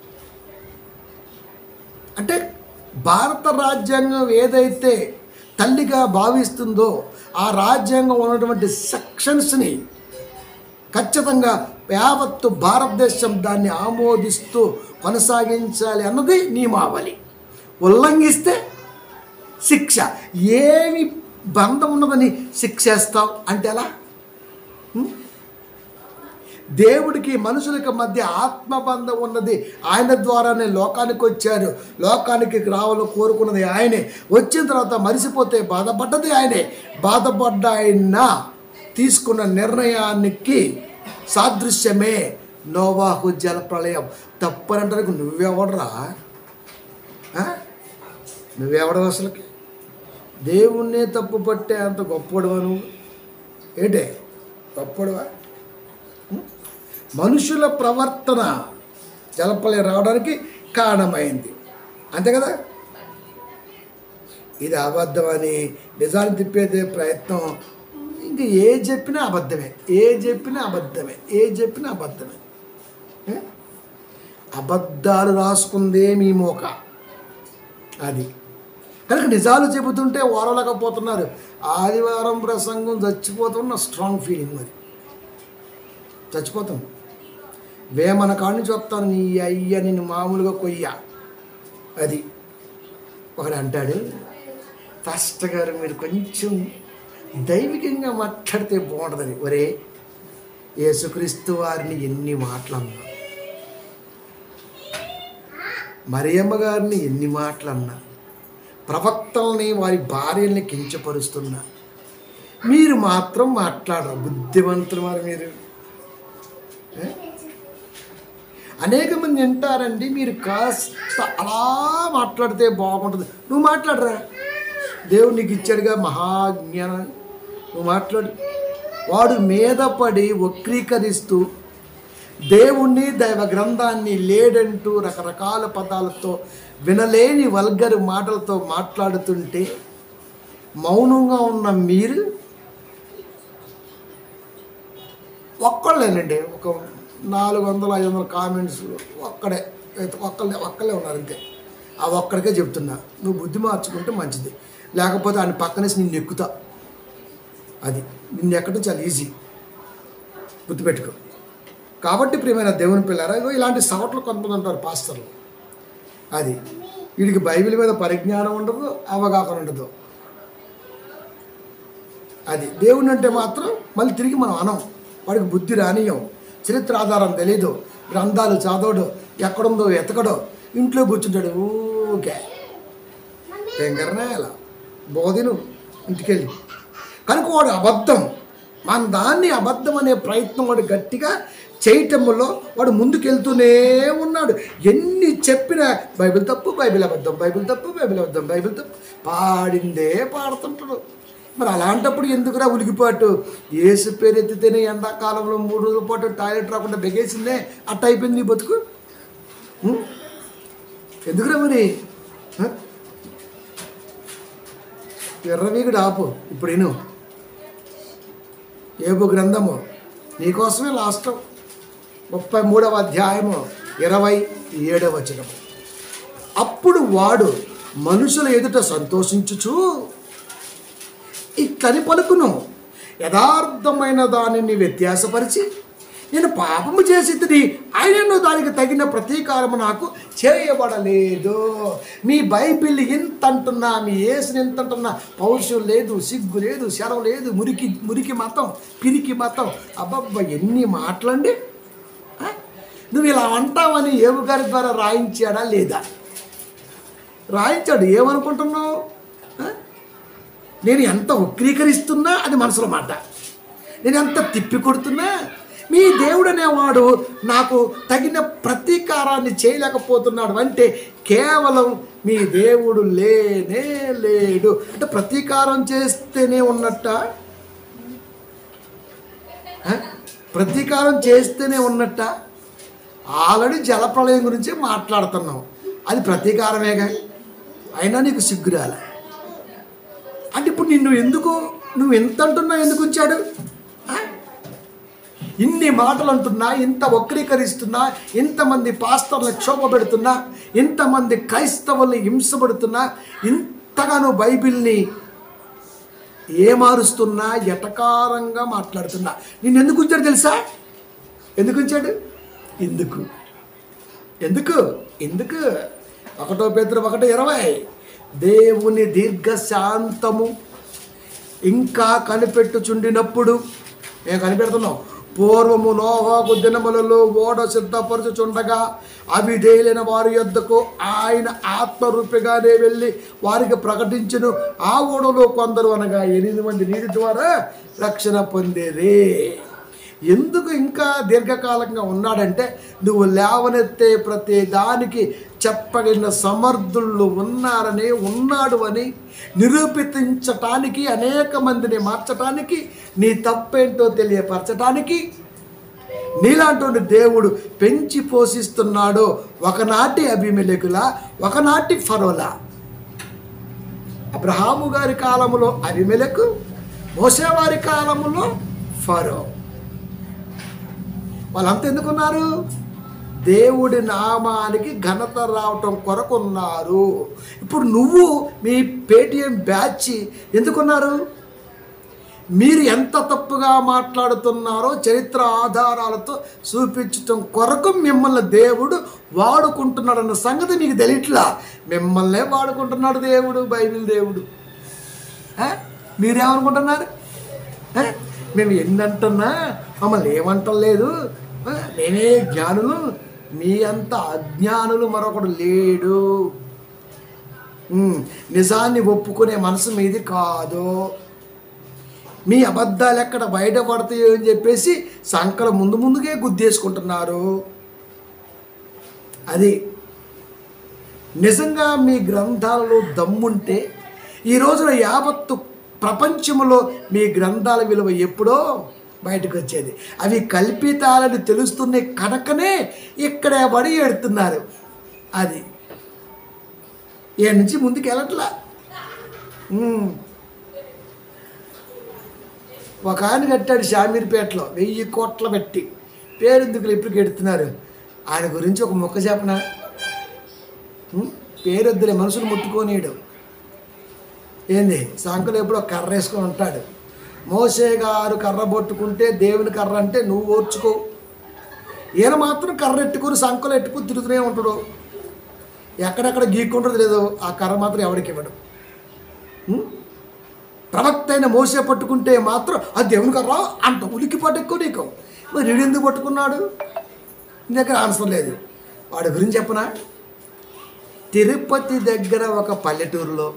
అంటే భారత రాజ్యాంగం ఏదైతే తల్లిగా భావిస్తుందో ఆ రాజ్యాంగం ఉన్నటువంటి సెక్షన్స్ని ఖచ్చితంగా యావత్తు భారతదేశం దాన్ని ఆమోదిస్తూ కొనసాగించాలి అన్నది నియమావళి ఉల్లంఘిస్తే శిక్ష ఏమి బంధం ఉన్నదని శిక్షేస్తావు అంటే ఎలా హ్మ్? దేవుడికి మనుషులకి మధ్య ఆత్మబంధం ఉన్నది ఆయన ద్వారానే లోకానికి వచ్చారు లోకానికి రావాలని కోరుకున్నది ఆయనే వచ్చిన తర్వాత మరిసిపోతే బాధపడ్డది ఆయనే బాధపడ్డ ఆయన తీసుకున్న నిర్ణయానికి సాదృశ్యమే నోవాహు జల ప్రళయం తప్పనంటానికి నువ్వెవడరా ఆ? నువ్వెవడవు అసలుకి దేవుణ్ణే తప్పు పట్టే అంత గొప్పడవా నువ్వు ఏంటే గొప్పడవా మనుషుల ప్రవర్తన జలపలే రావడానికి కారణమైంది అంతే కదా ఇది అబద్ధమని నిజాన్ని తిప్పేదే ప్రయత్నం ఇంక ఏ చెప్పినా అబద్ధమే ఏ చెప్పినా అబద్ధమే ఏ చెప్పినా అబద్ధమే ఏ? అబద్ధాలు రాసుకుందే మీ మోక అది కనుక నిజాలు చెబుతుంటే ఓరలేకపోతున్నారు ఆదివారం ప్రసంగం చచ్చిపోతున్న స్ట్రాంగ్ ఫీలింగ్ మరి చచ్చిపోతాం వేమన కాడి నుంచి వస్తాను నీ అయ్య నిన్ను మామూలుగా కొయ్య అది ఒకడు అంటాడు ఫస్ట్ గారు మీరు కొంచెం దైవికంగా మాట్లాడితే బాగుంటుందని ఒరే యేసుక్రీస్తు వారిని ఎన్ని మాటలన్నా మరియమ్మ గారిని ఎన్ని మాటలన్నా ప్రవక్తల్ని వారి భార్యల్ని కించపరుస్తున్నా మీరు మాత్రం మాట్లాడరు బుద్ధిమంతులు మరి మీరు ఏ? అనేక మంది వింటారండి మీరు కాస్త అలా మాట్లాడితే బాగుంటుంది నువ్వు మాట్లాడరా దేవుడు నీకు ఇచ్చాడుగా మహాజ్ఞానం నువ్వు మాట్లాడు వాడు మీద పడి వక్రీకరిస్తూ దేవుణ్ణి దైవ గ్రంథాన్ని లేడంటూ రకరకాల పదాలతో వినలేని వల్గరు మాటలతో మాట్లాడుతుంటే మౌనంగా ఉన్న మీరు ఒక్కళ్ళేనండి ఒక నాలుగు వందల ఐదు వందల కామెంట్స్ ఒక్కడే ఒక్కళ్ళే ఒక్కళ్ళే ఉన్నారు అంతే ఆ ఒక్కడికే చెప్తున్నా నువ్వు బుద్ధి మార్చుకుంటే మంచిది లేకపోతే ఆయన పక్కనేసి నిన్ను ఎక్కుతా అది నిన్ను ఎక్కడం చాలా ఈజీ గుర్తుపెట్టుకో కాబట్టి ప్రియమైన దేవుని పిల్లారా ఇగో ఇలాంటి సవట్లు కొంతమంది ఉంటారు పాస్టర్లు అది వీడికి బైబిల్ మీద పరిజ్ఞానం ఉండదు అవగాహన ఉండదు అది దేవుని అంటే మాత్రం మళ్ళీ తిరిగి మనం అనం వాడికి బుద్ధి రానియం చరిత్ర ఆధారం తెలీదు గ్రంథాలు చదవడు ఎక్కడుందో ఎతకడో ఇంట్లో కూర్చుంటాడు ఊకే తెంగరనే అలా బోధిను ఇంటికెళ్ళి కనుక వాడు అబద్ధం మన దాన్ని అబద్ధం అనే ప్రయత్నం వాడు గట్టిగా చేయటంలో వాడు ముందుకెళ్తూనే ఉన్నాడు ఎన్ని చెప్పినా బైబిల్ తప్పు బైబిల్ అబద్ధం బైబిల్ తప్పు బైబిల్ అబద్ధం బైబిల్ తప్పు పాడిందే పాడుతుంటాడు మరి అలాంటప్పుడు ఎందుకురా ఉలికిపాటు ఏసు పేరు ఎత్తితేనే ఎండాకాలంలో మూడు రోజుల పాటు టాయిలెట్ రాకుండా బెగేసిందే అట్ట అయిపోయింది నీ బతుకు ఉం? ఎందుకురా మరి ఆ? ఎర్రవీగుడు ఆపు ఇప్పుడు విను ఏబు గ్రంథము నీకోసమే లాస్ట్ ముప్పై మూడవ అధ్యాయము ఇరవై ఏడవ వచనము అప్పుడు వాడు మనుషుల ఎదుట సంతోషించుచు ఇట్లని పలుకును యథార్థమైన దానిని వ్యత్యాసపరిచి నేను పాపము చేసి ఆయనను దానికి తగిన ప్రతీకారము నాకు చేయబడలేదు మీ బైబిల్ ఎంత అంటున్నా మీ ఏసుని ఎంత అంటున్నా పౌరుషం లేదు సిగ్గు లేదు శరం లేదు మురికి మురికి మతం పిరికి మతం అబ్బబ్బ ఎన్ని మాటలండి ఆ? నువ్వు ఇలా అంటావని ఏవు గారి ద్వారా రాయించాడా లేదా రాయించాడు ఏమనుకుంటున్నావు ఆ? నేను ఎంత వక్రీకరిస్తున్నా అది మనసులో మాట నేను ఎంత తిప్పి కొడుతున్నా మీ దేవుడు అనేవాడు నాకు తగిన ప్రతీకారాన్ని చేయలేకపోతున్నాడు అంటే కేవలం మీ దేవుడు లేనే లేడు అంటే ప్రతీకారం చేస్తేనే ఉన్నట్ట ఆ? ప్రతీకారం చేస్తేనే ఉన్నట్ట ఆల్రెడీ జలప్రళయం గురించి మాట్లాడుతున్నావు అది ప్రతీకారమేగా అయినా నీకు సిగ్గురాల అంటే ఇప్పుడు నిన్ను ఎందుకు నువ్వు ఎంత అంటున్నావు ఎందుకు ఉంచాడు ఆ? ఇన్ని మాటలు అంటున్నా ఇంత వక్రీకరిస్తున్నా ఇంతమంది పాస్టర్లు క్షోభ పెడుతున్నా ఇంతమంది క్రైస్తవుల్ని హింసపడుతున్నా ఇంతగానో బైబిల్ని ఏమారుస్తున్నా ఎటకారంగా మాట్లాడుతున్నా నిన్ను ఎందుకు ఉంచాడు తెలుసా ఎందుకు ఉంచాడు ఎందుకు ఎందుకు ఎందుకు ఒకటో పేదరు ఒకటో ఇరవై దేవుని దీర్ఘశాంతము ఇంకా కనిపెట్టుచుండినప్పుడు మేము కనిపెడుతున్నాం పూర్వము నోహోకు దినములలో ఓడ సిద్ధపరచుచుండగా అవిధేయులైన వారి యొద్దకు ఆయన ఆత్మరూపిగానే వెళ్ళి వారికి ప్రకటించును ఆ ఓడలో కొందరు అనగా ఎనిమిది మంది నీటి ద్వారా రక్షణ పొందేరే ఎందుకు ఇంకా దీర్ఘకాలంగా ఉన్నాడంటే నువ్వు లేవనెత్తే ప్రతి దానికి చెప్పగలిగిన సమర్థులు ఉన్నారని ఉన్నాడు అని నిరూపించటానికి అనేక మందిని మార్చటానికి నీ తప్పేంటో తెలియపరచటానికి నీలాంటి దేవుడు పెంచి పోషిస్తున్నాడు ఒకనాటి అభిమెలకుల ఒకనాటి ఫరోలా అబ్రహాము గారి కాలములో అభిమెలకు మోసేవారి కాలములో ఫరో వాళ్ళంతా ఎందుకున్నారు దేవుడి నామానికి ఘనత రావటం కొరకున్నారు ఇప్పుడు నువ్వు మీ పేటిఎం బ్యాచ్ ఎందుకున్నారు మీరు ఎంత తప్పుగా మాట్లాడుతున్నారో చరిత్ర ఆధారాలతో చూపించటం కొరకు మిమ్మల్ని దేవుడు వాడుకుంటున్నాడన్న సంగతి మీకు తెలియట్లా మిమ్మల్నే వాడుకుంటున్నాడు దేవుడు బైబిల్ దేవుడు ఆ? మీరేమనుకుంటున్నారు ఆ? మేము ఎన్ని అంటున్నా మమ్మల్ని ఏమంటలేదు ఆ? నేనే జ్ఞానులు మీ అంత అజ్ఞానులు మరొకడు లేడు ఉమ్, నిజాన్ని ఒప్పుకునే మనసు మీది కాదు మీ అబద్ధాలు ఎక్కడ బయటపడతాయో అని చెప్పేసి సంకల ముందు ముందుకే గుద్దేసుకుంటున్నారు అది నిజంగా మీ గ్రంథాలలో దమ్ముంటే ఈ రోజున యావత్తు ప్రపంచంలో మీ గ్రంథాల విలువ ఎప్పుడో బయటకు వచ్చేది అవి కల్పితాలని తెలుస్తున్నాయి కనుకనే ఇక్కడే పడి ఎడుతున్నారు అది ఏ నుంచి ముందుకు వెళ్ళట్లా ఉమ్. ఒక ఆయన కట్టాడు షామీర్పేటలో వెయ్యి కోట్ల పెట్టి పేరెందుకు ఇప్పుడు ఎడుతున్నారు ఆయన గురించి ఒక మొక్క చెప్పనా ఉం? పేరొద్దులే మనుషులు ముట్టుకోనీయడు ఏంది సంకలు ఎప్పుడో కర్ర వేసుకొని ఉంటాడు మోసే గారు కర్ర పట్టుకుంటే దేవుని కర్ర అంటే నువ్వు ఓర్చుకో ఈయన మాత్రం కర్ర ఎట్టుకొని సంకలు ఎట్టుకుని తిరుగుతూనే ఉంటాడు ఎక్కడెక్కడ గీక్కుంటుంది లేదో ఆ కర్ర మాత్రం ఎవరికి ఇవ్వడు ఉం? ప్రవక్త అయిన మోసే పట్టుకుంటే మాత్రం ఆ దేవుని కర్ర అంత ఉలికి పట్టుకో నీకు మరి వీడు ఎందుకు పట్టుకున్నాడు నీ దగ్గర ఆన్సర్ లేదు వాడి గురించి చెప్పనా తిరుపతి దగ్గర ఒక పల్లెటూరులో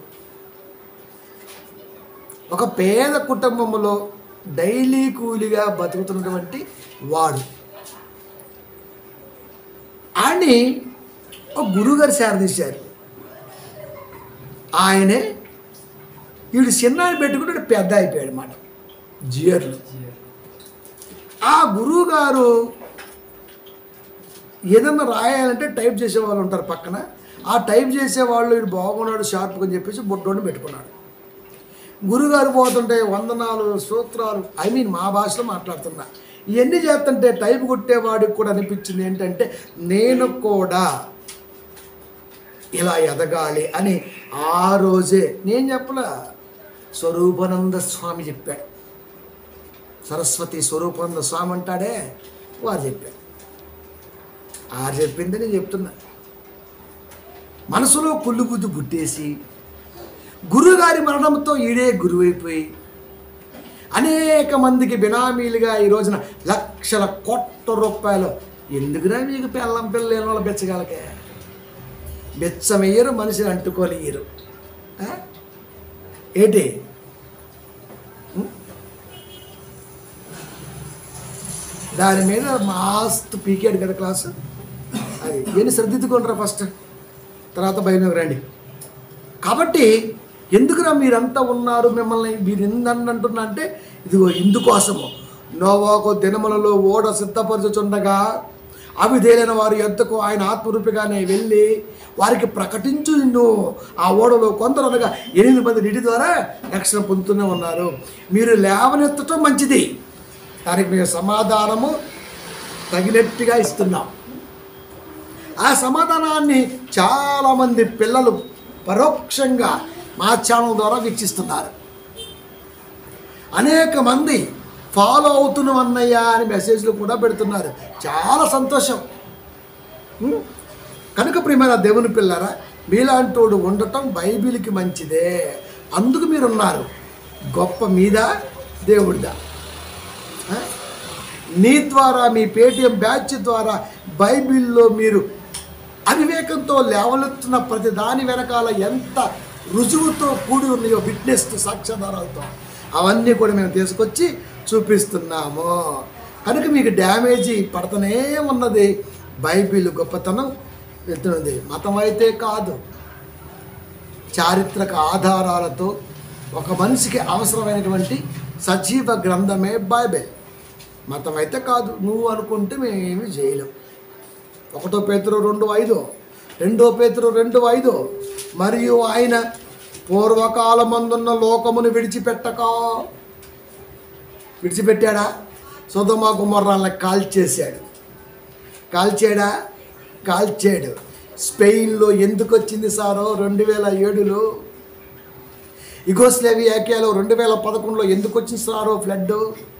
ఒక పేద కుటుంబంలో డైలీ కూలిగా బతుకుతున్నటువంటి వాడు అని ఒక గురువుగారు శారదీశారు ఆయనే వీడు చిన్న పెట్టుకుంటే వీడు పెద్ద అయిపోయాడు అన్నమాట జియర్లు ఆ గురువు గారు ఏదన్నా రాయాలంటే టైప్ చేసే వాళ్ళు ఉంటారు పక్కన ఆ టైప్ చేసే వాళ్ళు వీడు బాగున్నాడు షార్ప్గా అని చెప్పేసి బొడ్డోని పెట్టుకున్నాడు గురుగారు పోతుంటే వందనాలు సూత్రాలు ఐ మీన్ మా భాషలో మాట్లాడుతున్నా ఇవన్నీ చేస్తుంటే టైప్ కొట్టేవాడికి కూడా అనిపించింది ఏంటంటే నేను కూడా ఇలా ఎదగాలి అని ఆ రోజే నేను చెప్పలా స్వరూపానంద స్వామి చెప్పాడు సరస్వతి స్వరూపానంద స్వామి అంటాడే వారు చెప్పాడు ఆ చెప్పింది నేను చెప్తున్నా మనసులో కుళ్ళు బుద్ధి గుట్టేసి గురుగారి మరణంతో ఈడే గురువైపోయి అనేక మందికి బినామీలుగా ఈ రోజున లక్షల కోట్ల రూపాయలు ఎందుకురా మీకు పెళ్ళం పిల్ల లేని వాళ్ళు బెచ్చగలకే బెచ్చమయ్యరు మనిషిని అంటుకోలేయరు ఆ? ఏంటి ఉం? దాని మీద మాస్తు పీకాడు కదా క్లాసు అది ఏమి శ్రద్దిద్దుకుంటారా ఫస్ట్ తర్వాత బయలుకి రండి కాబట్టి ఎందుకురా మీరంతా ఉన్నారు మిమ్మల్ని మీరు ఎందుకు అంటున్నా అంటే ఇదిగో ఇందుకోసము నోవాకు దినములలో ఓడ సిద్ధపరచుచుండగా అవిధేలైన వారి ఎద్దుకు ఆయన ఆత్మరూపిగానే వెళ్ళి వారికి ప్రకటించు నిన్ను ఆ ఓడలో కొందరు అనగా ఎనిమిది మంది నీటి ద్వారా రక్షణ పొందుతూనే ఉన్నారు మీరు లేవనెత్తటం మంచిది దానికి మేము సమాధానము తగినట్టుగా ఇస్తున్నాం ఆ సమాధానాన్ని చాలామంది పిల్లలు పరోక్షంగా మా ఛానల్ ద్వారా వీక్షిస్తున్నారు అనేక మంది ఫాలో అవుతున్నాం అన్నయ్య అని మెసేజ్లు కూడా పెడుతున్నారు చాలా సంతోషం ఉం? కనుక ప్రియమైన దేవుని పిల్లరా మీలాంటోడు ఉండటం బైబిల్కి మంచిదే అందుకు మీరు ఉన్నారు గొప్ప మీద దేవుడిదా ఆ? నీ ద్వారా మీ పేటిఎం బ్యాచ్ ద్వారా బైబిల్లో మీరు అవివేకంతో లేవలెత్తున్న ప్రతి దాని వెనకాల ఎంత రుజువుతో కూడి ఉన్నాయో విట్నెస్ సాక్ష్యాధారాలతో అవన్నీ కూడా మేము తీసుకొచ్చి చూపిస్తున్నాము కనుక మీకు డ్యామేజీ పడుతూనే ఉన్నది బైబిల్ గొప్పతనం వెళ్తున్నది మతం అయితే కాదు చారిత్రక ఆధారాలతో ఒక మనిషికి అవసరమైనటువంటి సజీవ గ్రంథమే బైబిల్ మతం అయితే కాదు నువ్వు అనుకుంటే మేమేమి చేయలేం ఒకటో పేతురు రెండు ఐదు రెండో పేతురు రెండు ఐదు మరియు ఆయన పూర్వకాలమందున్న లోకమును విడిచిపెట్టక విడిచిపెట్టాడా సుధమ గుమర్రాలను కాల్చేశాడు కాల్చాడా కాల్చాడు స్పెయిన్లో ఎందుకు వచ్చింది సారో రెండు వేల ఏడులో ఇగోస్లేవియాకియాలో రెండు వేల పదకొండులో ఎందుకు వచ్చింది సారో ఫ్లడ్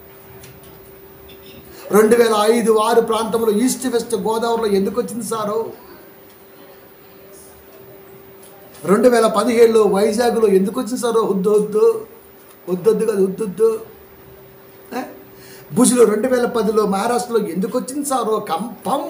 రెండు వేల ఐదు ఆరు ప్రాంతంలో ఈస్ట్ వెస్ట్ గోదావరిలో ఎందుకు వచ్చింది సారు రెండు వేల పదిహేడులో వైజాగ్లో ఎందుకు వచ్చింది సారు వద్దు వద్దు వద్దొద్దు కదా వద్దొద్దు ఆ? భుజ్లో రెండు వేల పదిలో మహారాష్ట్రలో ఎందుకు వచ్చింది సారు కంపం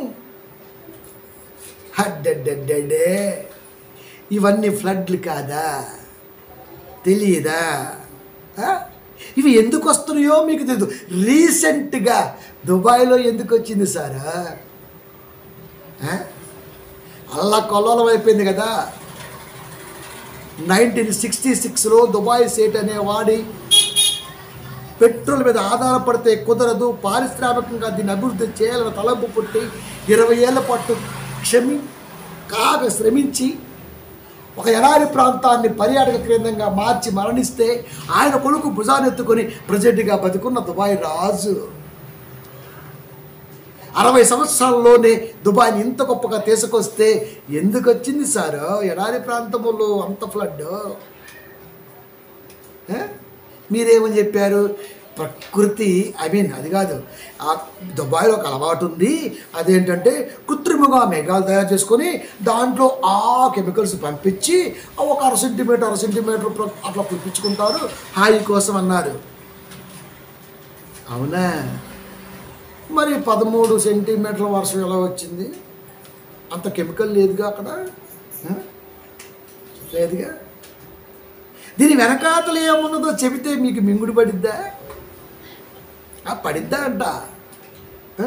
హడ్డెడ్డెడ్డే ఇవన్నీ ఫ్లడ్లు కాదా తెలియదా ఆ? ఇవి ఎందుకు వస్తున్నాయో మీకు తెలియదు రీసెంట్గా దుబాయ్లో ఎందుకు వచ్చింది సారా ఆ? అల్లా కొల్లోలం అయిపోయింది కదా నైన్టీన్ సిక్స్టీ సిక్స్లో దుబాయ్ సేట్ అనే వాడి పెట్రోల్ మీద ఆధారపడితే కుదరదు పారిశ్రామికంగా దీన్ని అభివృద్ధి చేయాలని తలంపు పుట్టి ఇరవై ఏళ్ల పాటు క్షమి కాగ శ్రమించి ఒక ఎడారి ప్రాంతాన్ని పర్యాటక కేంద్రంగా మార్చి మరణిస్తే ఆయన కొడుకు భుజానెత్తుకొని ప్రెసిడెంట్గా బతుకున్న దుబాయ్ రాజు అరవై సంవత్సరాల్లోనే దుబాయ్ని ఇంత గొప్పగా తీసుకొస్తే ఎందుకు వచ్చింది సార్ ఎడారి ప్రాంతంలో అంత ఫ్లడ్ ఏ? మీరేమని చెప్పారు ప్రకృతి ఐ మీన్ అది కాదు ఆ దుబాయ్లో ఒక అలవాటు ఉంది అదేంటంటే కృత్రిమంగా మేఘాలు తయారు చేసుకొని దాంట్లో ఆ కెమికల్స్ పంపించి ఆ ఒక అర సెంటీమీటర్ అర సెంటీమీటర్ ప్ర- అట్లా పుప్పించుకుంటారు హాయి కోసం అన్నారు అవునా మరి పదమూడు సెంటీమీటర్ల వర్షం ఎలా వచ్చింది అంత కెమికల్ లేదుగా అక్కడ ఆ? లేదుగా దీని వెనకాతలు ఏమున్నదో చెబితే మీకు మింగుడు పడిద్దా ఆ, పడిద్దా అంట ఆ?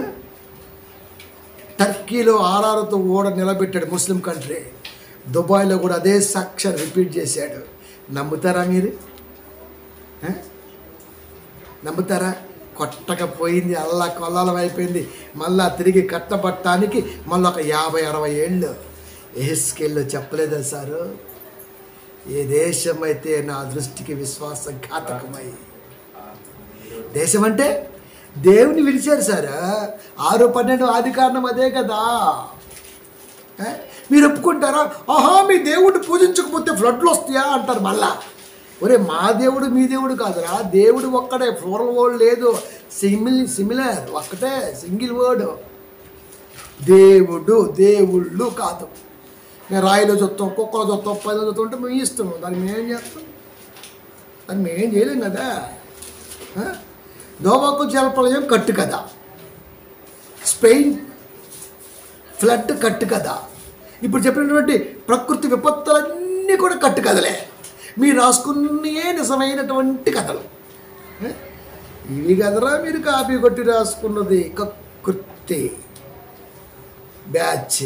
టర్కీలో ఆరారుతో ఓడ నిలబెట్టాడు ముస్లిం కంట్రీ దుబాయ్లో కూడా అదే సాక్ష్యం రిపీట్ చేశాడు నమ్ముతారా మీరు ఆ? నమ్ముతారా కొట్టకపోయింది అల్లా కొల్లాలం అయిపోయింది మళ్ళా తిరిగి కట్టబట్టడానికి మళ్ళీ ఒక యాభై అరవై ఏళ్ళు ఏసుకెళ్ళు చెప్పలేదా సారు ఏ దేశం అయితే నా దృష్టికి విశ్వాసఘాతకమై దేశం అంటే దేవుని విడిచారు సార్ ఆరు పన్నెండు ఆది కారణం అదే కదా ఏ? మీరు ఒప్పుకుంటారా ఆహా మీ దేవుడిని పూజించకపోతే ఫ్లడ్లు వస్తాయా అంటారు మళ్ళా ఒరే మా దేవుడు మీ దేవుడు కాదురా దేవుడు ఒక్కడే ఫ్లోరల్ వర్డ్ లేదు సిమిల్ సిమిలర్ ఒక్కటే సింగిల్ వర్డ్ దేవుడు దేవుళ్ళు కాదు మేము రాయిలో చూస్తాం కుక్కలో చూస్తాం పైలో చూస్తాం అంటే మేము ఇస్తాం దాన్ని మేమేం చేస్తాం దాన్ని మేమేం చేయలేం కదా ఆ? నోవాకు జలప్రలయం కట్టు కదా స్పెయిన్ ఫ్లడ్ కట్టు కదా ఇప్పుడు చెప్పినటువంటి ప్రకృతి విపత్తులన్నీ కూడా కట్టు కథలే మీరు రాసుకున్నయే నిజమైనటువంటి కథలు ఏ? ఇవి కదరా మీరు కాపీ కొట్టి రాసుకున్నది కృతి బ్యాచ్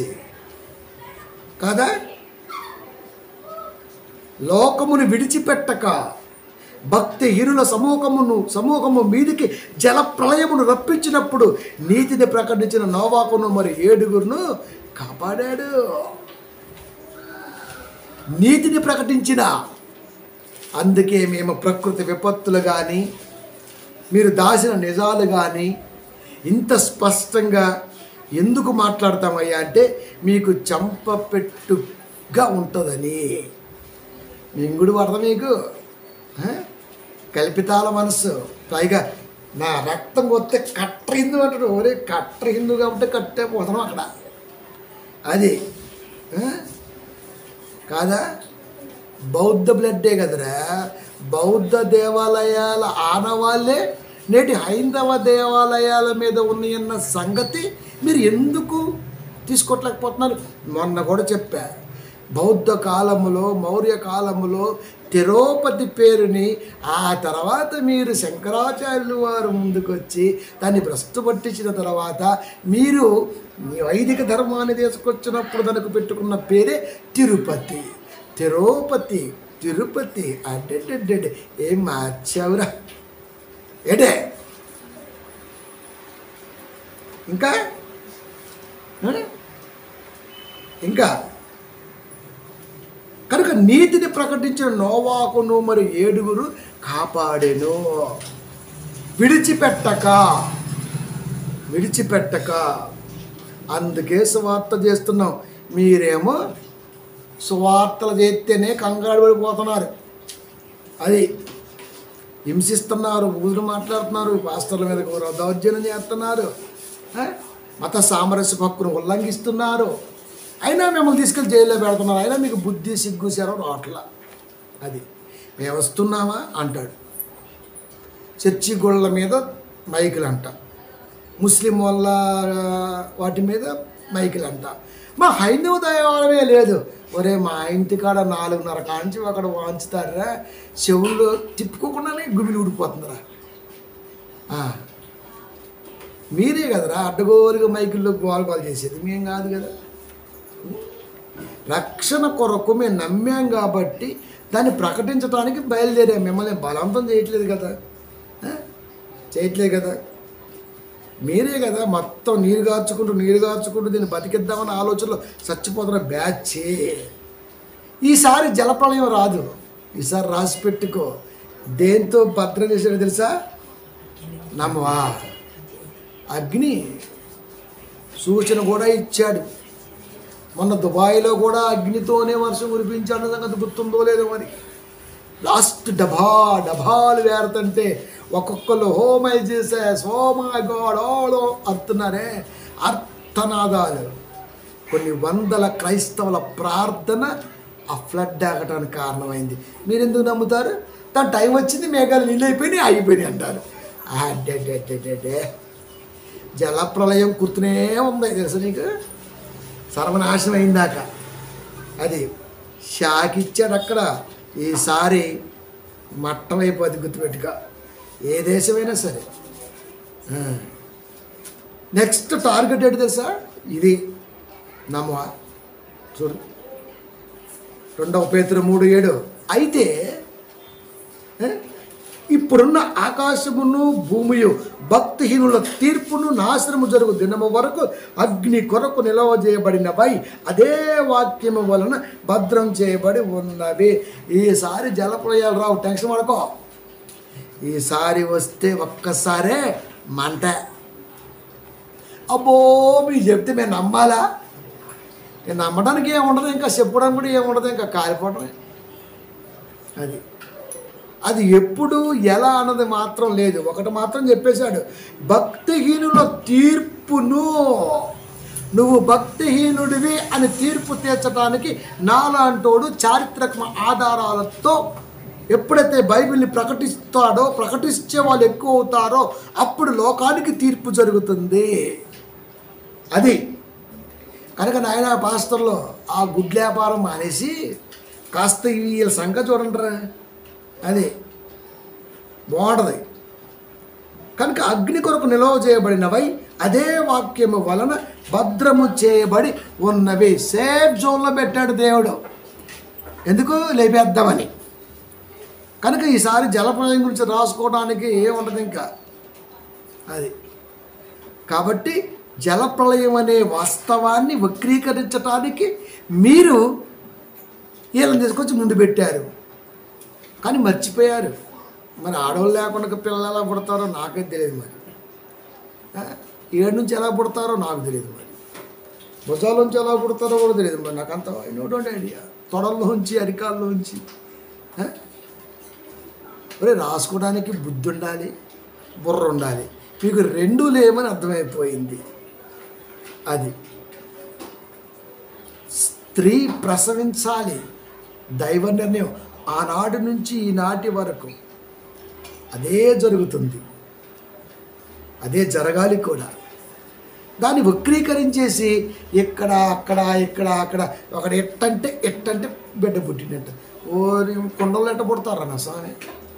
కదా లోకమును విడిచిపెట్టక భక్తిహీనుల సమూహమును సమూహము మీదికి జల ప్రళయమును రప్పించినప్పుడు నీతిని ప్రకటించిన నోవాకును మరి ఏడుగురును కాపాడాడు నీతిని ప్రకటించిన అందుకే మేము ప్రకృతి విపత్తులు కానీ మీరు దాచిన నిజాలు కానీ ఇంత స్పష్టంగా ఎందుకు మాట్లాడతామయ్యా అంటే మీకు చంపపెట్టుగా ఉంటుందని మింగుడు పడదా మీకు ఆ? కల్పితాల మనస్సు పైగా నా రక్తం కొత్తే కట్ట హిందూ అంటాడు ఒరే కట్ట హిందూ కాబట్టి కట్టే పోతున్నాం అక్కడ అది ఆ? కాదా బౌద్ధ బ్లడ్డే కదరా బౌద్ధ దేవాలయాల ఆనవాళ్ళే నేటి హైందవ దేవాలయాల మీద ఉన్నాయన్న సంగతి మీరు ఎందుకు తీసుకోవట్లేకపోతున్నారు మొన్న కూడా చెప్పా బౌద్ధ కాలములో మౌర్య కాలములో తిరుపతి పేరుని ఆ తర్వాత మీరు శంకరాచార్యులు వారు ముందుకొచ్చి దాన్ని భ్రష్టు పట్టించిన తర్వాత మీరు మీ వైదిక ధర్మాన్ని తీసుకొచ్చినప్పుడు దానికి పెట్టుకున్న పేరే తిరుపతి తిరుపతి తిరుపతి అడ్డెడ్డెడ్డెడ్ ఏం మార్చావురా ఏడే ఇంకా ఆ? ఇంకా కనుక నీతిని ప్రకటించిన నోవాకును మరి ఏడుగురు కాపాడెను విడిచిపెట్టక విడిచిపెట్టక అందుకే సువార్త చేస్తున్నాం మీరేమో సువార్తలు చేస్తేనే కంగారు పడిపోతున్నారు అది హింసిస్తున్నారు ఊరు మాట్లాడుతున్నారు పాస్టర్ల మీద కూడా దౌర్జన్యం చేస్తున్నారు ఆ? మత సామరస్య హక్కును ఉల్లంఘిస్తున్నారు అయినా మిమ్మల్ని తీసుకెళ్ళి జైల్లో పెడుతున్నారు అయినా మీకు బుద్ధి సిగ్గు శరం రావట్లా అది మేము వస్తున్నామా అంటాడు చర్చి గోళ్ళ మీద మైకులు అంట ముస్లిం వాళ్ళ వాటి మీద మైకులు అంట మా హైందవ దేవాలయమే లేదు ఒరే మా ఇంటి కాడ నాలుగున్నర కాంచి అక్కడ వాంచుతారా చెవుల్లో తిప్పుకోకుండానే గుమిలి ఊడిపోతుందిరా ఆ. మీరే కదరా అడ్డగోలుగా మైకుల్లో గోల గోల చేసేది మేం కాదు కదా రక్షణ కొరకు మేము నమ్మాం కాబట్టి దాన్ని ప్రకటించడానికి బయలుదేరాం మిమ్మల్ని బలవంతం చేయట్లేదు కదా ఆ? చేయట్లేదు కదా మీరే కదా మొత్తం నీరు గార్చుకుంటూ నీరు గార్చుకుంటూ దీన్ని బతికిద్దామన్న ఆలోచనలో చచ్చిపోతున్న బ్యాచ్ ఈసారి జలప్రళయం రాదు ఈసారి రాసి పెట్టుకో దేంతో భద్రం చేశాడో తెలుసా నమ్మవా అగ్ని సూచన కూడా ఇచ్చాడు మొన్న దుబాయ్లో కూడా అగ్నితోనే వర్షం కురిపించాడు సంగతి గుర్తుందో లేదో మరి లాస్ట్ డబా డబాలు వేరుతుంటే ఒక్కొక్కరు హోమై చేసే సోమా గాడ్ ఆడో అర్థనారే అర్థనాదాలు కొన్ని వందల క్రైస్తవుల ప్రార్థన ఆ ఫ్లడ్ ఆగటానికి కారణమైంది మీరు ఎందుకు నమ్ముతారు దాని టైం వచ్చింది మేఘాలు నీళ్ళు అయిపోయినాయి ఆగిపోయినాయి అంటారు అడ్డే జలప్రలయం గుర్తునే ఉంది తెలుసు నీకు సర్వనాశనం అయిందాక అది షాక్ ఇచ్చాడు అక్కడ ఈసారి మట్టం అయిపోద్ది గుర్తుపెట్టుక ఏ దేశమైనా సరే నెక్స్ట్ టార్గెట్ ఏంటి తెలుసా ఇది నమ్మవా చూడు రెండవ పేతురు మూడు ఏడు అయితే ఏ, ఇప్పుడున్న ఆకాశమును భూమియు భక్తిహీనుల తీర్పును నాశనము జరుగు దినము వరకు అగ్ని కొరకు నిలవ చేయబడినవై అదే వాక్యము వలన భద్రం చేయబడి ఉన్నవి ఈసారి జలప్రయాలు రావు టెన్షన్ పడుకో ఈసారి వస్తే ఒక్కసారే మంట అబ్బో మీకు చెప్తే మేము నమ్మాలా నేను నమ్మడానికి ఏముండదు ఇంకా చెప్పడం కూడా ఏముండదు ఇంకా కాలిపోవడమే అది అది ఎప్పుడు ఎలా అన్నది మాత్రం లేదు ఒకటి మాత్రం చెప్పేశాడు భక్తిహీనుల తీర్పును నువ్వు భక్తిహీనుడివి అని తీర్పు తీర్చడానికి నాలాంటోడు చారిత్రక ఆధారాలతో ఎప్పుడైతే బైబిల్ని ప్రకటిస్తాడో ప్రకటించే వాళ్ళు ఎక్కువ అవుతారో అప్పుడు లోకానికి తీర్పు జరుగుతుంది అది కనుక నాయన పాస్టర్లో ఆ గుడ్ల వ్యాపారం మానేసి కాస్త వీళ్ళ సంగతి చూడండిరా అది బాగుంటుంది కనుక అగ్ని కొరకు నిలవ చేయబడినవై అదే వాక్యము వలన భద్రము చేయబడి ఉన్నవి సేఫ్ జోన్లో పెట్టాడు దేవుడు ఎందుకు లేపేద్దామని కనుక ఈసారి జలప్రలయం గురించి రాసుకోవడానికి ఏముండదు ఇంకా అది కాబట్టి జలప్రలయం అనే వాస్తవాన్ని వక్రీకరించడానికి మీరు వీళ్ళని తీసుకొచ్చి ముందు పెట్టారు కానీ మర్చిపోయారు మరి ఆడవాళ్ళు లేకుండా పిల్లలు ఎలా పుడతారో నాకే తెలియదు మరి ఆ, ఏడు నుంచి ఎలా పుడతారో నాకు తెలియదు మరి భుజాల నుంచి ఎలా పుడతారో కూడా తెలియదు మరి నాకు అంత నోటువంటి ఐడియా తొడల్లోంచి అరికాల్లోంచి ఆ? ఒరే రాసుకోవడానికి బుద్ధి ఉండాలి బుర్ర ఉండాలి మీకు రెండు లేమని అర్థమైపోయింది అది స్త్రీ ప్రసవించాలి దైవ నిర్ణయం ఆనాటి నుంచి ఈనాటి వరకు అదే జరుగుతుంది అదే జరగాలి కూడా దాన్ని వక్రీకరించేసి ఇక్కడ అక్కడ ఇక్కడ అక్కడ ఒకటి ఎట్టంటే ఎట్టంటే బిడ్డ పుట్టినట్టు ఓరి కొండలు ఎట్ట పుడతారా నా స్వామి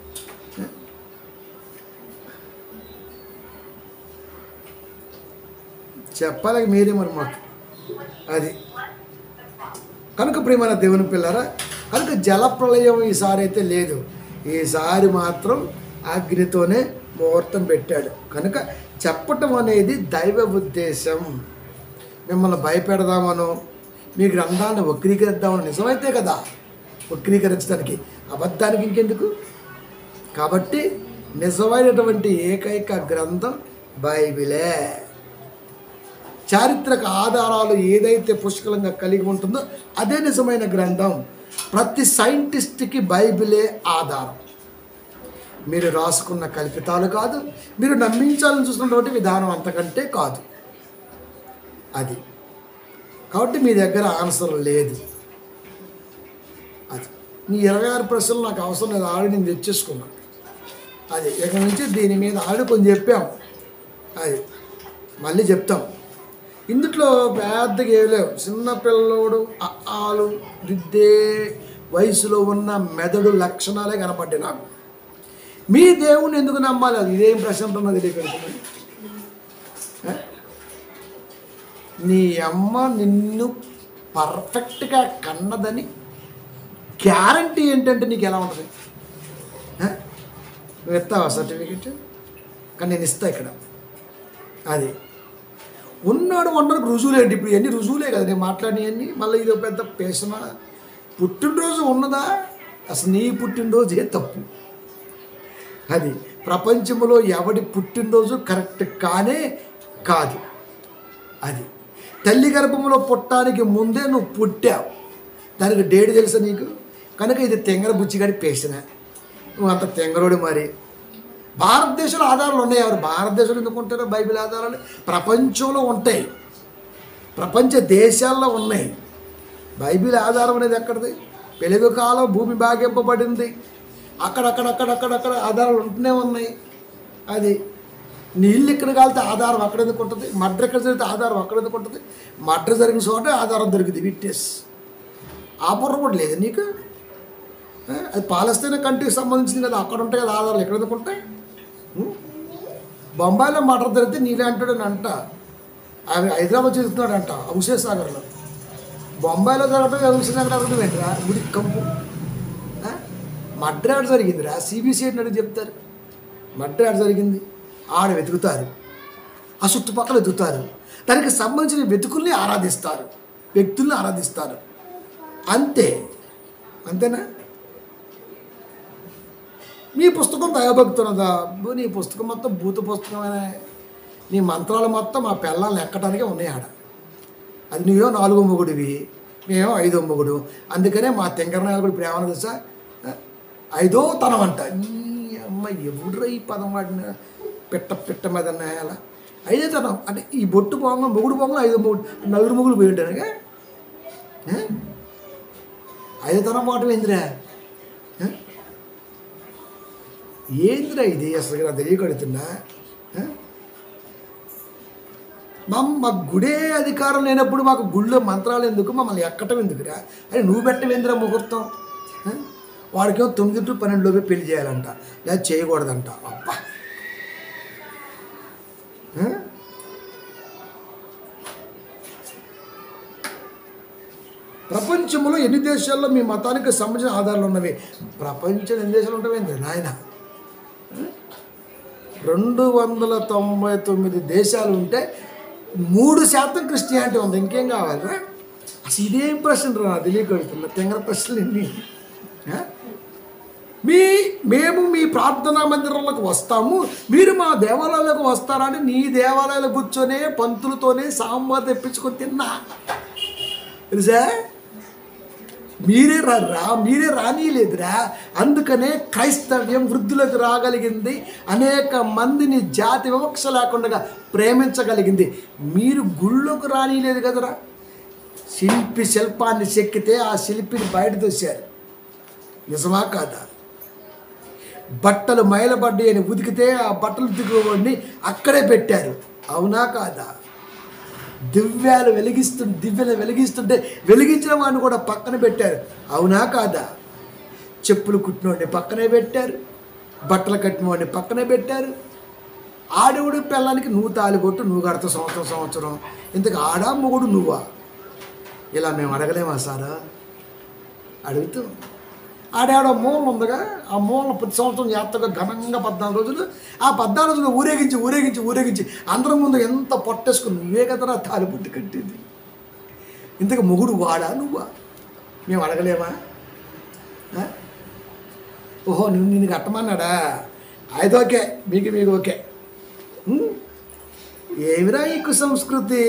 చెప్పాలి మీరే మరి మాకు అది కనుక ప్రియమైన దేవుని పిల్లరా కనుక జలప్రలయం ఈసారి అయితే లేదు ఈసారి మాత్రం అగ్నితోనే ముహూర్తం పెట్టాడు కనుక చెప్పటం అనేది దైవ ఉద్దేశం మిమ్మల్ని భయపెడదామనో మీ గ్రంథాన్ని వక్రీకరిద్దామని నిజమైతే కదా వక్రీకరించడానికి అబద్ధానికి ఇంకెందుకు కాబట్టి నిజమైనటువంటి ఏకైక గ్రంథం బైబిలే చారిత్రక ఆధారాలు ఏదైతే పుష్కలంగా కలిగి ఉంటుందో అదే నిజమైన గ్రంథం ప్రతి సైంటిస్ట్కి బైబిలే ఆధారం మీరు రాసుకున్న కల్పితాలు కాదు మీరు నమ్మించాలని చూస్తున్నటువంటి విధానం అంతకంటే కాదు అది కాబట్టి మీ దగ్గర ఆన్సర్ లేదు అది మీ ఇరవై ఆరు ప్రశ్నలు నాకు అవసరం లేదు ఆల్రెడీ నేను తెచ్చేసుకున్నాను అది ఇక నుంచి దీని మీద ఆల్రెడీ కొంచెం చెప్పాం అది మళ్ళీ చెప్తాం ఇందులో పెద్దగా ఏం లేవు చిన్న పిల్లోడు అ- ఆలు దిద్దే వయసులో ఉన్న మెదడు లక్షణాలే కనపడ్డాయి నాకు మీ దేవుని ఎందుకు నమ్మాలి అది ఇదేం ప్రశ్న ఉంటున్నది తెలియదు నీ అమ్మ నిన్ను పర్ఫెక్ట్గా కన్నదని గ్యారంటీ ఏంటంటే నీకు ఎలా ఉంటుంది ఆ? నువ్వు ఇస్తావా సర్టిఫికెట్ కానీ నేను ఇస్తా ఇక్కడ అది ఉన్నాడు ఉండడానికి రుజువులు ఏంటి ఇప్పుడు ఇవన్నీ రుజువులే కదా నేను మాట్లాడినవన్నీ మళ్ళీ ఇది ఒక పెద్ద పేసన పుట్టినరోజు ఉన్నదా అసలు నీ పుట్టినరోజే తప్పు అది ప్రపంచంలో ఎవడి పుట్టినరోజు కరెక్ట్ కానే కాదు అది తల్లి గర్భంలో పుట్టడానికి ముందే నువ్వు పుట్టావు దానికి డేట్ తెలుసా నీకు కనుక ఇది తెంగర బుచ్చిగాడి పేసిన నువ్వు అంత తెంగరోడు మరి భారతదేశంలో ఆధారాలు ఉన్నాయి ఎవరు భారతదేశంలో ఎందుకు ఉంటారో బైబిల్ ఆధారాలు ప్రపంచంలో ఉంటాయి ప్రపంచ దేశాల్లో ఉన్నాయి బైబిల్ ఆధారం అనేది ఎక్కడిది వెలుగు కాలం భూమి భాగింపబడింది అక్కడక్కడక్కడక్కడక్కడ ఆధారాలు ఉంటూనే ఉన్నాయి అది నీళ్ళు ఇక్కడ కాలితే ఆధారం అక్కడ ఎందుకు ఉంటుంది మడ్ర ఎక్కడ జరిగితే ఆధారం అక్కడ ఎందుకు ఉంటుంది మడ్ర జరిగిన చోట ఆధారం దొరికింది విట్నెస్ ఆ బుర్ర కూడా లేదు నీకు ఆ, అది పాలస్తీనా కంట్రీకి సంబంధించింది కదా అక్కడ ఉంటాయి కదా ఆధారాలు ఎక్కడ ఎందుకు ఉంటాయి ఉం? బొంబాయిలో మటర్ జరిగితే నీళ్ళే అంటాడు అని అంట అవి హైదరాబాద్ చదువుతున్నాడు అంట హుసేన్ సాగర్లో బొంబాయిలో జరగడం హుసేన్ సాగర్ అడగడం ఏంటిరా గుడి కంపు ఆ? మడ్రాడ్ జరిగిందిరా సిబిసి అడిగి చెప్తారు మడ్రాడ్ జరిగింది ఆడ వెతుకుతారు ఆ చుట్టుపక్కల వెతుకుతారు దానికి సంబంధించిన వెతుకుల్ని ఆరాధిస్తారు వ్యక్తుల్ని ఆరాధిస్తారు అంతే అంతేనా నీ పుస్తకం దయాభక్తున్నదా అబ్బో, నీ పుస్తకం మొత్తం భూత పుస్తకమే నీ మంత్రాలు మొత్తం ఆ పిల్లల్ని ఎక్కడానికే ఉన్నాయి ఆడ అది నువ్వో నాలుగో మొగుడివి మేమో ఐదో మొగుడు అందుకనే మా తెంకరనాయలు కూడా ప్రేమ తెలుసా ఆ? ఐదో తనం అంట ఈ అమ్మ ఎవడురా ఈ పదం వాడిన పిట్ట పిట్ట మీద నేల ఐదో తనం అంటే ఈ బొట్టు పోంగ మొగుడు పోంగ ఐదో మొగుడు నలుగురు మొగుడు పోయి ఉంటానుగా ఐదో తనం పోవటం ఏందిరా ఆ? ఏందిరా ఇది అసలు నాకు తెలియకడుతున్నా ఆ? మా మా గుడే అధికారం లేనప్పుడు మాకు గుళ్ళో మంత్రాలు ఎందుకు మమ్మల్ని ఎక్కటం ఎందుకురా అని నువ్వు పెట్టవేందిరా ముహూర్తం ఆ? వాడికేమో తొమ్మిది టు పన్నెండులోపే పెళ్లి చేయాలంట లేదా చేయకూడదంట అబ్బా ఆ? ప్రపంచంలో ఎన్ని దేశాల్లో మీ మతానికి సంబంధించిన ఆధారాలు ఉన్నవి ప్రపంచం ఎన్ని దేశాలు ఉంటాయండి నాయన రెండు వందల తొంభై తొమ్మిది దేశాలు ఉంటే మూడు శాతం క్రిస్టియానిటీ ఉంది ఇంకేం కావాలిరా అసలు ఇదేం ప్రశ్న రా తెలియకడుతున్నా తెంగర ప్రశ్నలు ఎన్ని ఆ? మీ మేము మీ ప్రార్థనా మందిరాలకు వస్తాము మీరు మా దేవాలయాలకు వస్తారని నీ దేవాలయాలు కూర్చొనే పంతులతోనే సాంబార్ తెప్పించుకొని తిన్నా తెలుసా మీరే రా మీరే రానియలేదురా అందుకనే క్రైస్తవ్యం వృద్ధులకు రాగలిగింది అనేక మందిని జాతి వివక్ష లేకుండా ప్రేమించగలిగింది మీరు గుళ్ళోకి రానియలేదు కదరా శిల్పి శిల్పాన్ని చెక్కితే ఆ శిల్పిని బయట దోశారు నిజమా కాదా బట్టలు మైలబడ్డాయి అని ఉతికితే ఆ బట్టలు దిగువని అక్కడే పెట్టారు అవునా కాదా దివ్యాలు వెలిగిస్తు దివ్యలు వెలిగిస్తుంటే వెలిగించిన వాడిని కూడా పక్కన పెట్టారు అవునా కాదా చెప్పులు కుట్టినవాడిని పక్కనే పెట్టారు బట్టలు కట్టినవాడిని పక్కనే పెట్టారు ఆడవుడు పిల్లలకి నువ్వు తాలిబొట్టు నువ్వు కడతావు సంవత్సరం సంవత్సరం ఇంతకు ఆడా మొగుడు నువ్వా ఇలా మేము అడగలేమా సారా అడుగుతూ ఆడాడ మూల ఉందిగా ఆ మూల ప్రతి సంవత్సరం జాగ్రత్తగా ఘనంగా పద్నాలుగు రోజులు ఆ పద్నాలుగు రోజులు ఊరేగించి ఊరేగించి ఊరేగించి అందరి ముందు ఎంత పొట్టేసుకుని నువ్వే కదరా తాలిబుట్టు కట్టేది ఇంతకు మొగుడు వాడా నువ్వా మేము అడగలేమా ఆ? ఓహో నువ్వు నిన్ను కట్టమన్నాడా అయితే ఓకే మీకు మీకు ఓకే ఉం? ఏమిరా ఈ కుసంస్కృతి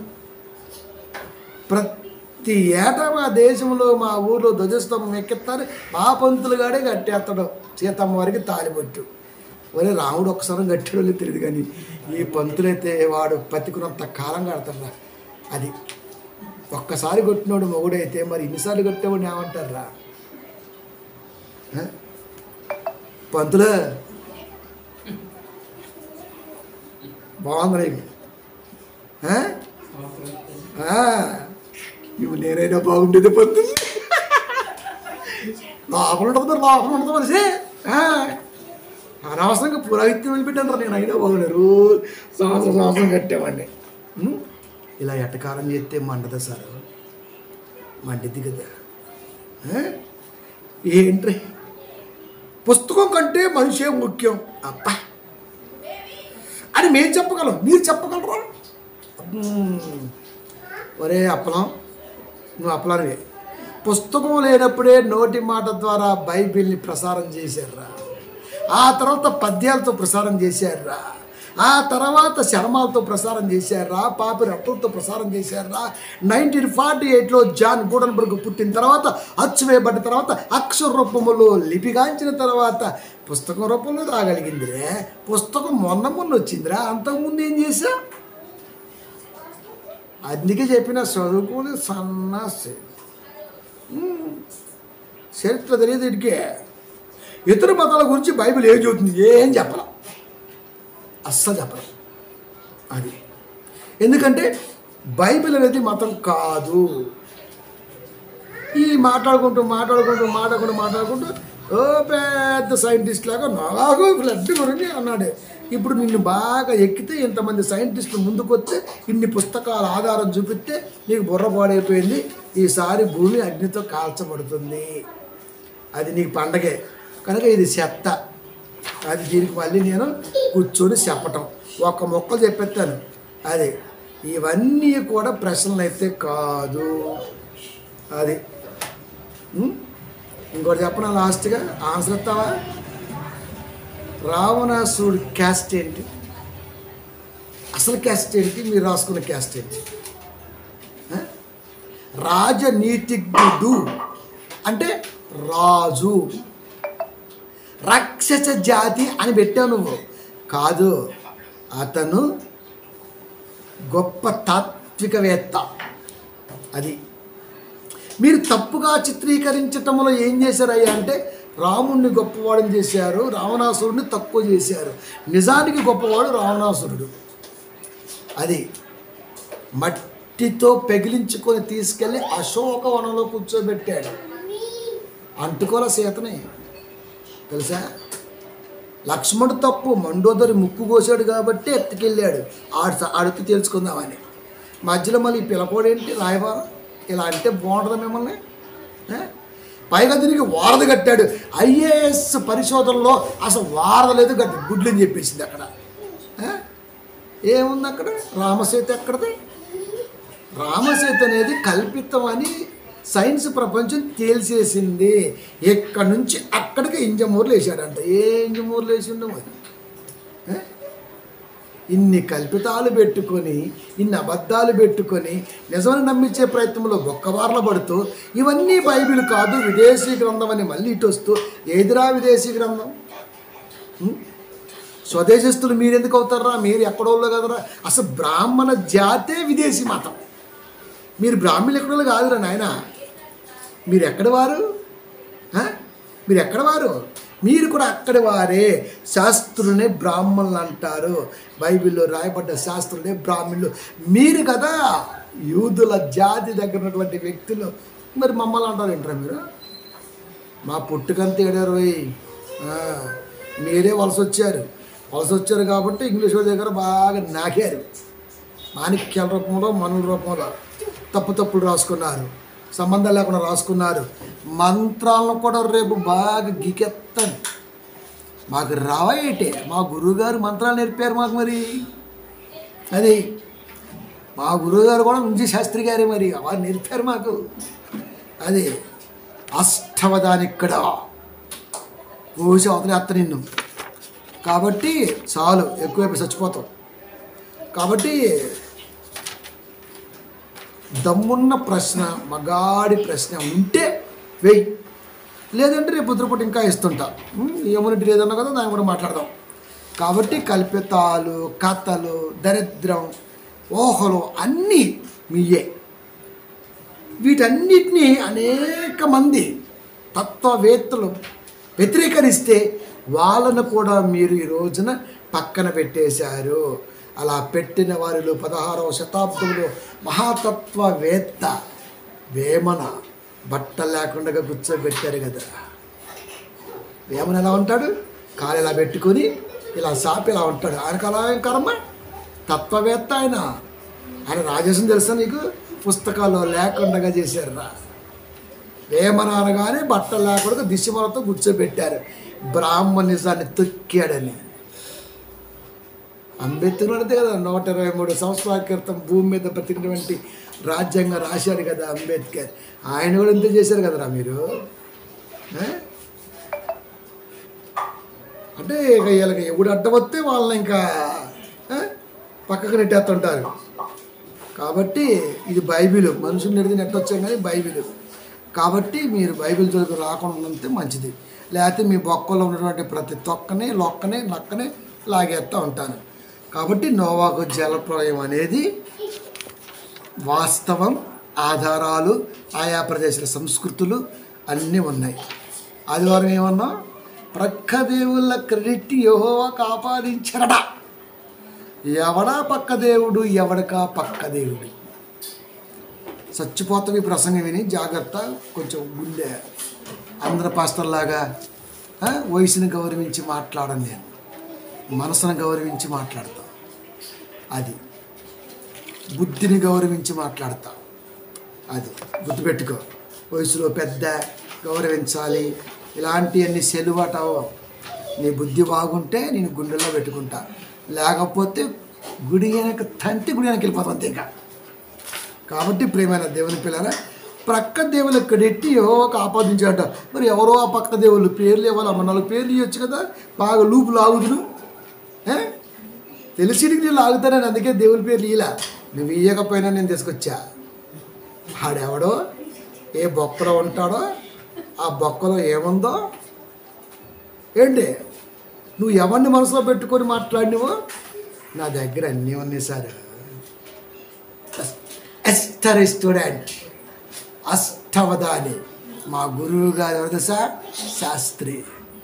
ప్రతి ఏటా మా దేశంలో మా ఊర్లో ధ్వజస్తంభం ఎక్కిస్తారు మా పంతులు గాడే కట్టేస్తాడు సీతమ్మ వారికి తాలిబొట్టు ఒరే రాముడు ఒక్కసారి కట్టాడో తెలియదు కానీ ఈ పంతులైతే వాడు పతికున్నంత కాలం కడతారా అది ఒక్కసారి కొట్టినోడు మొగుడైతే మరి ఇన్నిసార్లు కొట్టేవాడిని ఏమంటారా ఆ? పంతులు బాగుంది నీకు ఆ? ఆ, ఇవి నేనైనా బాగుండేది పొద్దు లోపల ఉంటుంది మరి లోపల ఉంటుంది మనిషి ఆ, అనవసరంగా పురోహిత్యం వెళ్ళిపెట్టాను నేను అయినా బాగున్నారు సంవత్సరం సంవత్సరం కట్టేవాడిని ఉం? ఇలా ఎట్టకారం చేస్తే మండదా సార్ మండిద్ది కదా ఆ? ఏంట్రీ పుస్తకం కంటే మనిషే ముఖ్యం అబ్బా అని మేము చెప్పగలం మీరు చెప్పగలరా మ్మ్. ఒరే అప్పలం నువ్వు అప్పలానివే పుస్తకం లేనప్పుడే నోటి మాట ద్వారా బైబిల్ని ప్రసారం చేశారురా ఆ తర్వాత పద్యాలతో ప్రసారం చేశారురా ఆ తర్వాత శర్మాలతో ప్రసారం చేశారా పాపి రట్టలతో ప్రసారం చేశారా నైన్టీన్ ఫార్టీ ఎయిట్లో జాన్ గూడన్బర్గ్ పుట్టిన తర్వాత అచ్చు వేయబడ్డ తర్వాత అక్షర రూపములో లిపిగాంచిన తర్వాత పుస్తకం రూపంలో రాగలిగిందిరే పుస్తకం మొన్న మొన్న వచ్చిందిరా అంతకుముందు ఏం చేసా అందుకే చెప్పిన చదువుకుని సన్నాసి ఉమ్. చరిత్ర తెలియదు ఇడికే ఇతర మతాల గురించి బైబిల్ ఏం చెబుతుంది ఏం చెప్పడం అస్సలు చెప్పడం అది ఎందుకంటే బైబిల్ అనేది మతం కాదు ఈ మాట్లాడుకుంటూ మాట్లాడుకుంటూ మాట్లాడుకుంటూ మాట్లాడుకుంటూ ఓ పెద్ద సైంటిస్ట్ లాగా నాకు ఫ్లడ్ గురించి అన్నాడు ఇప్పుడు నిన్ను బాగా ఎక్కితే ఇంతమంది సైంటిస్టులు ముందుకు వస్తే ఇన్ని పుస్తకాల ఆధారం చూపిస్తే నీకు బుర్ర పాడైపోయింది ఈసారి భూమి అగ్నితో కాల్చబడుతుంది అది నీకు పండగే కనుక ఇది చెత్త అది దీనికి మళ్ళీ నేను కూర్చొని చెప్పటం ఒక్క మొక్కలు చెప్పేస్తాను అది ఇవన్నీ కూడా ప్రశ్నలు అయితే కాదు అది ఉం? ఇంకోటి చెప్పనా లాస్ట్గా ఆన్సర్ ఇస్తావా రావణాసుడి క్యాస్ట్ ఏంటి అసలు క్యాస్ట్ ఏంటి మీరు రాసుకున్న క్యాస్ట్ ఏంటి ఆ? రాజనీతిజ్ఞుడు అంటే రాజు రాక్షస జాతి అని పెట్టావు నువ్వు కాదు అతను గొప్ప తాత్వికవేత్త అది మీరు తప్పుగా చిత్రీకరించటంలో ఏం చేశారయ్యా అంటే రాముణ్ణి గొప్పవాడిని చేశారు రావణాసురుడిని తక్కువ చేశారు నిజానికి గొప్పవాడు రావణాసురుడు అది మట్టితో పెగిలించుకొని తీసుకెళ్ళి అశోకవనంలో కూర్చోబెట్టాడు అంటుకోల సీతని తెలుసా లక్ష్మణుడు తప్పు మండోదరి ముక్కు కోసాడు కాబట్టి ఎత్తుకెళ్ళాడు ఆడు ఆడితే తెలుసుకుందామని మధ్యలో మళ్ళీ ఈ పిల్లకోడేంటి రాయబారం ఇలా అంటే బాగుంటుందా మిమ్మల్ని ఏ? పైగా దీనికి వారధి కట్టాడు ఐఏఎస్ పరిశోధనలో అసలు వారధ లేదు గట్టి గుడ్లు అని చెప్పేసింది అక్కడ ఏ? ఏముంది అక్కడ రామసేతు ఎక్కడది రామసేతు అనేది కల్పితం అని సైన్స్ ప్రపంచం తేల్చేసింది ఇక్కడ నుంచి అక్కడికి ఇంజమూర్లు వేసాడంట ఏ ఇంజమూర్లు వేసిండో మరి ఏ? ఇన్ని కల్పితాలు పెట్టుకొని ఇన్ని అబద్ధాలు పెట్టుకొని నిజమని నమ్మించే ప్రయత్నంలో ఒక్కవార్ల పడుతూ ఇవన్నీ బైబిల్ కాదు విదేశీ గ్రంథం అని మళ్ళీ ఇటు వస్తూ ఏదిరా విదేశీ గ్రంథం ఉం? స్వదేశస్తులు మీరు ఎందుకు అవుతారా మీరు ఎక్కడోళ్ళు కదరా అసలు బ్రాహ్మణ జాతే విదేశీ మతం మీరు బ్రాహ్మణులు ఎక్కడోళ్ళు కాదురా నాయన మీరు ఎక్కడి వారు ఆ? మీరు ఎక్కడ వారు మీరు కూడా అక్కడి వారే శాస్త్రులనే బ్రాహ్మణులు అంటారు బైబిల్లో రాయబడ్డ శాస్త్రులనే బ్రాహ్మణులు మీరు కదా యూదుల జాతి దగ్గర ఉన్నటువంటి వ్యక్తులు మరి మమ్మల్ని అంటారు ఏంట్రా మీరు మా పుట్టుకంత ఏడారు పోయి మీరే వలస వచ్చారు వలస వచ్చారు కాబట్టి ఇంగ్లీష్ వాళ్ళ దగ్గర బాగా నాకారు మాణిక్యాల రూపంలో మనుల రూపంలో తప్పు తప్పులు రాసుకున్నారు సంబంధం లేకుండా రాసుకున్నారు మంత్రాలను కూడా రేపు బాగా గికెత్తండి మాకు రావాయేటే మా గురువుగారు మంత్రాలు నేర్పారు మాకు మరి అది మా గురువుగారు కూడా ఉంచి శాస్త్రి గారే మరి వారు నేర్పారు మాకు అది అష్టవదానిక్కడ కోసి అవతలి అత్త నిన్ను కాబట్టి చాలు ఎక్కువైపోయి చచ్చిపోతాం కాబట్టి దమ్మున్న ప్రశ్న మగాడి ప్రశ్న ఉంటే వెయ్యి లేదంటే రేపు పొద్దుపూట ఇంకా ఇస్తుంటా ఉమ్, ఏమన్నట్టు లేదన్నా కదా దాన్ని కూడా మాట్లాడదాం కాబట్టి కల్పితాలు కథలు దరిద్రం ఓహలు అన్నీ మీయే వీటన్నిటినీ అనేక మంది తత్వవేత్తలు వ్యతిరేకరిస్తే వాళ్ళను కూడా మీరు ఈ రోజున పక్కన పెట్టేశారు అలా పెట్టిన వారిలో పదహారవ శతాబ్దంలో మహాతత్వవేత్త వేమన బట్టలు లేకుండా కూర్చోబెట్టారు కదా వేమన ఎలా ఉంటాడు కాలు ఇలా పెట్టుకొని ఇలా సాపి ఇలా ఉంటాడు ఆయనకు అలా ఏం కర్మ తత్వవేత్త ఆయన ఆయన రాజేశం తెలుసా నీకు పుస్తకాల్లో లేకుండా చేశారు రా వేమన అనగానే బట్టలు లేకుండా దిశమలతో కూర్చోబెట్టారు బ్రాహ్మణిజాన్ని తొక్కాడని అంబేద్కర్ అంతే కదా నూట ఇరవై మూడు సంవత్సరాల క్రితం భూమి మీద బ్రతికినటువంటి రాజ్యాంగం రాశాడు కదా అంబేద్కర్ ఆయన కూడా ఇంతే చేశారు కదరా మీరు ఏ? అంటే ఇక వీళ్ళకి ఎవడు అడ్డం వస్తే వాళ్ళని ఇంకా ఏ? పక్కకు నెట్టేస్తుంటారు కాబట్టి ఇది బైబిల్ మనుషులు నెడితే నెట్టొచ్చాం కానీ బైబిల్ కాబట్టి మీరు బైబిల్ జోలికి రాకుండా ఉంటే మంచిది లేకపోతే మీ బొక్కలో ఉన్నటువంటి ప్రతి తొక్కని లొక్కని నక్కని లాగేస్తూ ఉంటాను కాబట్టి నోవాకు జలప్రలయం అనేది వాస్తవం ఆధారాలు ఆయా ప్రదేశాల సంస్కృతులు అన్నీ ఉన్నాయి ఆదివారం ఏమన్నా ప్రక్క దేవుళ్ళ క్రెడిట్ యహోవాకు ఆపాదించరడా ఎవడా పక్క దేవుడు ఎవడకా పక్క దేవుడు చచ్చిపోతాం ఈ ప్రసంగం విని జాగ్రత్త కొంచెం గుండె ఆంధ్ర పాస్టర్లాగా ఆ, వయసుని గౌరవించి మాట్లాడను నేను మనసును గౌరవించి మాట్లాడతా అది బుద్ధిని గౌరవించి మాట్లాడతా అది గుర్తుపెట్టుకో వయసులో పెద్ద గౌరవించాలి ఇలాంటివన్నీ సెలువటవు నీ బుద్ధి బాగుంటే నేను గుండెల్లో పెట్టుకుంటా లేకపోతే గుడి వెనక తంతి గుడి వెనక వెళ్ళిపోతాం అంతే ఇంకా కాబట్టి ప్రేమైన దేవుని పిల్లల ప్రక్క దేవులు ఎక్కడెట్టి ఎవరికి ఆపాదించాట మరి ఎవరో ఆ పక్క దేవుళ్ళు పేర్లు ఇవ్వాలమ్మ నాలుగు పేర్లు ఇవ్వచ్చు కదా బాగా లూపు లాగుదురు ఏ? తెలిసి నేను లాగుతానని అందుకే దేవుని పేర్లు ఇలా నువ్వు ఇయ్యకపోయినా నేను తీసుకొచ్చా ఆడెవడో ఏ బొక్కలో ఉంటాడో ఆ బొక్కలో ఏముందో ఏంటి నువ్వు ఎవరిని మనసులో పెట్టుకొని మాట్లాడినవో నా దగ్గర అన్నీ ఉన్నాయి సార్ ఎస్టర్ స్టూడెంట్ అష్టవదాని మా గురువు గారు ఎవరు తెలుసా శాస్త్రి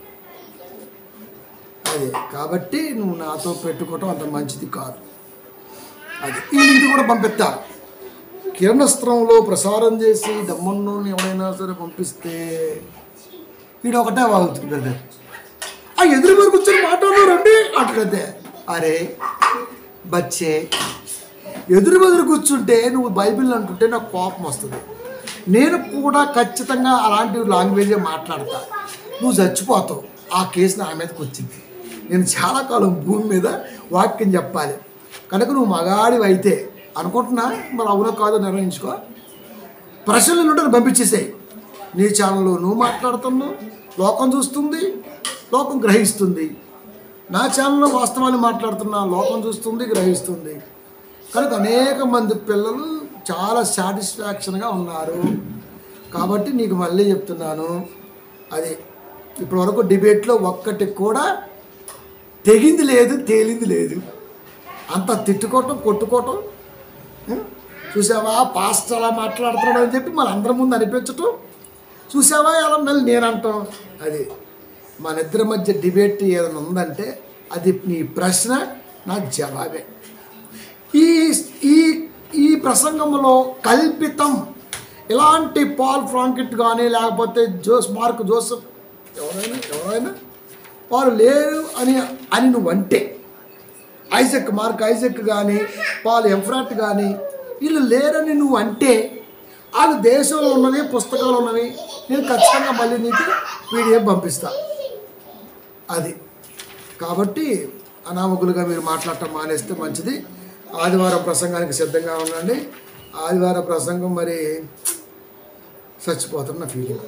అది కాబట్టి నువ్వు నాతో పెట్టుకోవటం అంత మంచిది కాదు అది ఈ లింక్ కూడా పంపిస్తా కిరణస్త్రంలో ప్రసారం చేసి దమ్మన్ను ఎవడైనా సరే పంపిస్తే వీడు ఒకటే వాగుతుంది బ్రదర్ ఆ ఎదురు మీద కూర్చొని మాట్లాడు రండి అంటాడంతే అరే బచ్చే ఎదురు బెదురు కూర్చుంటే నువ్వు బైబిల్ అంటుంటే నాకు కోపం వస్తుంది నేను కూడా ఖచ్చితంగా అలాంటి లాంగ్వేజే మాట్లాడతా నువ్వు చచ్చిపోతావు ఆ కేసు నా మీదకి వచ్చింది నేను చాలా కాలం భూమి మీద వాక్యం చెప్పాలి కనుక నువ్వు మగాడివి అయితే అనుకుంటున్నా మరి అవునో కాదో నిర్ణయించుకో ప్రశ్నలు నుండి పంపించేసాయి నీ ఛానల్లో నువ్వు మాట్లాడుతున్నావు లోకం చూస్తుంది లోకం గ్రహిస్తుంది నా ఛానల్లో వాస్తవాన్ని మాట్లాడుతున్నా లోకం చూస్తుంది గ్రహిస్తుంది కనుక అనేక మంది పిల్లలు చాలా సాటిస్ఫాక్షన్గా ఉన్నారు కాబట్టి నీకు మళ్ళీ చెప్తున్నాను అది ఇప్పటి వరకు డిబేట్లో ఒక్కటి కూడా తెగింది లేదు తేలింది లేదు అంత తిట్టుకోవటం కొట్టుకోవటం ఉం? చూసావా పాస్ట్ అలా మాట్లాడుతున్నాడు అని చెప్పి మన అందరి ముందు అనిపించటం చూసావా ఎలా మళ్ళీ నేను అంటాం అది మన ఇద్దరి మధ్య డిబేట్ ఏదైనా ఉందంటే అది నీ ప్రశ్న నా జవాబే ఈ ఈ ఈ ప్రసంగంలో కల్పితం ఇలాంటి పాల్ ఫ్రాంకిట్ కానీ లేకపోతే జోస్ మార్క్ జోసెఫ్ ఎవరైనా ఎవరైనా వారు లేరు అని అని నువ్వు అంటే ఐజక్ మార్క్ ఐజక్ కానీ పాల్ ఎఫ్రాట్ కానీ వీళ్ళు లేరని నువ్వు అంటే వాళ్ళు దేశంలో ఉన్నవి పుస్తకాలు ఉన్నవి నేను ఖచ్చితంగా మళ్ళీ నీకు పీడిఎఫ్ పంపిస్తా అది కాబట్టి అనామకులుగా మీరు మాట్లాడటం మానేస్తే మంచిది ఆదివారం ప్రసంగానికి సిద్ధంగా ఉండండి ఆదివారం ప్రసంగం మరి చచ్చిపోతున్న ఫీలింగ్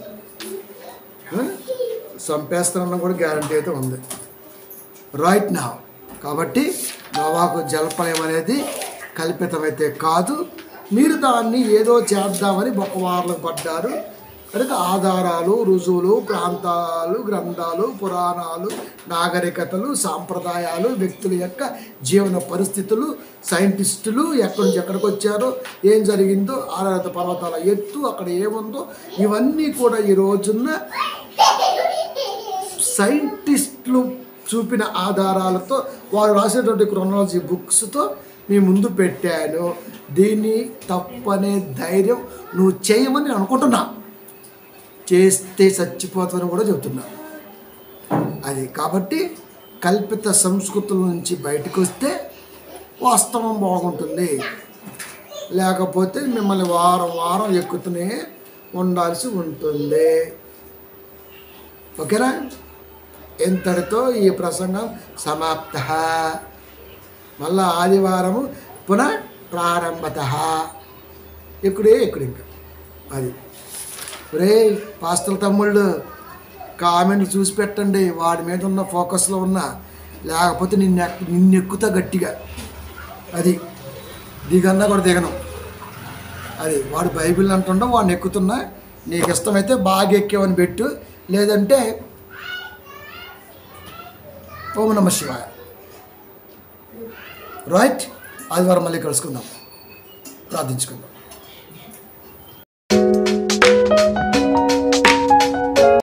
చంపేస్తానన్న కూడా గ్యారంటీ అయితే ఉంది రైట్ నా కాబట్టి నవాకు జలప్రలయం అనేది కల్పితమైతే కాదు మీరు దాన్ని ఏదో చేద్దామని బొక్కవార్లు పడ్డారు కనుక ఆధారాలు రుజువులు ప్రాంతాలు గ్రంథాలు పురాణాలు నాగరికతలు సాంప్రదాయాలు వ్యక్తుల యొక్క జీవన పరిస్థితులు సైంటిస్టులు ఎక్కడి నుంచి ఎక్కడికి వచ్చారో ఏం జరిగిందో ఆరాధ పర్వతాల ఎత్తు అక్కడ ఏముందో ఇవన్నీ కూడా ఈ రోజున్న సైంటిస్టులు చూపిన ఆధారాలతో వారు రాసినటువంటి క్రొనాలజీ బుక్స్తో మీ ముందు పెట్టాను దీన్ని తప్పనే ధైర్యం నువ్వు చేయమని నేను అనుకుంటున్నా చేస్తే చచ్చిపోతాను కూడా చెబుతున్నా అది కాబట్టి కల్పిత సంస్కృతుల నుంచి బయటకు వస్తే వాస్తవం బాగుంటుంది లేకపోతే మిమ్మల్ని వారం వారం ఎక్కుతూనే ఉండాల్సి ఉంటుంది ఓకేనా ఇంతటితో ఈ ప్రసంగం సమాప్త మళ్ళా ఆదివారము పునః ప్రారంభత ఇక్కడే ఇక్కడ ఇంకా అది రే పాస్తల తమ్ముళ్ళు కామెంట్ చూసి పెట్టండి వాడి మీద ఉన్న ఫోకస్లో ఉన్న లేకపోతే నిన్ను ఎక్- నిన్ను ఎక్కుతా గట్టిగా అది దిగన్నా కూడా దిగను అది వాడు బైబిల్ అంటుండో వాడిని ఎక్కుతున్నా నీకు ఇష్టమైతే బాగా ఎక్కేవని పెట్టు లేదంటే ఓం నమ శివాయ రైట్ ఆదివారం మళ్ళీ కలుసుకుందాం ప్రార్థించుకుందాం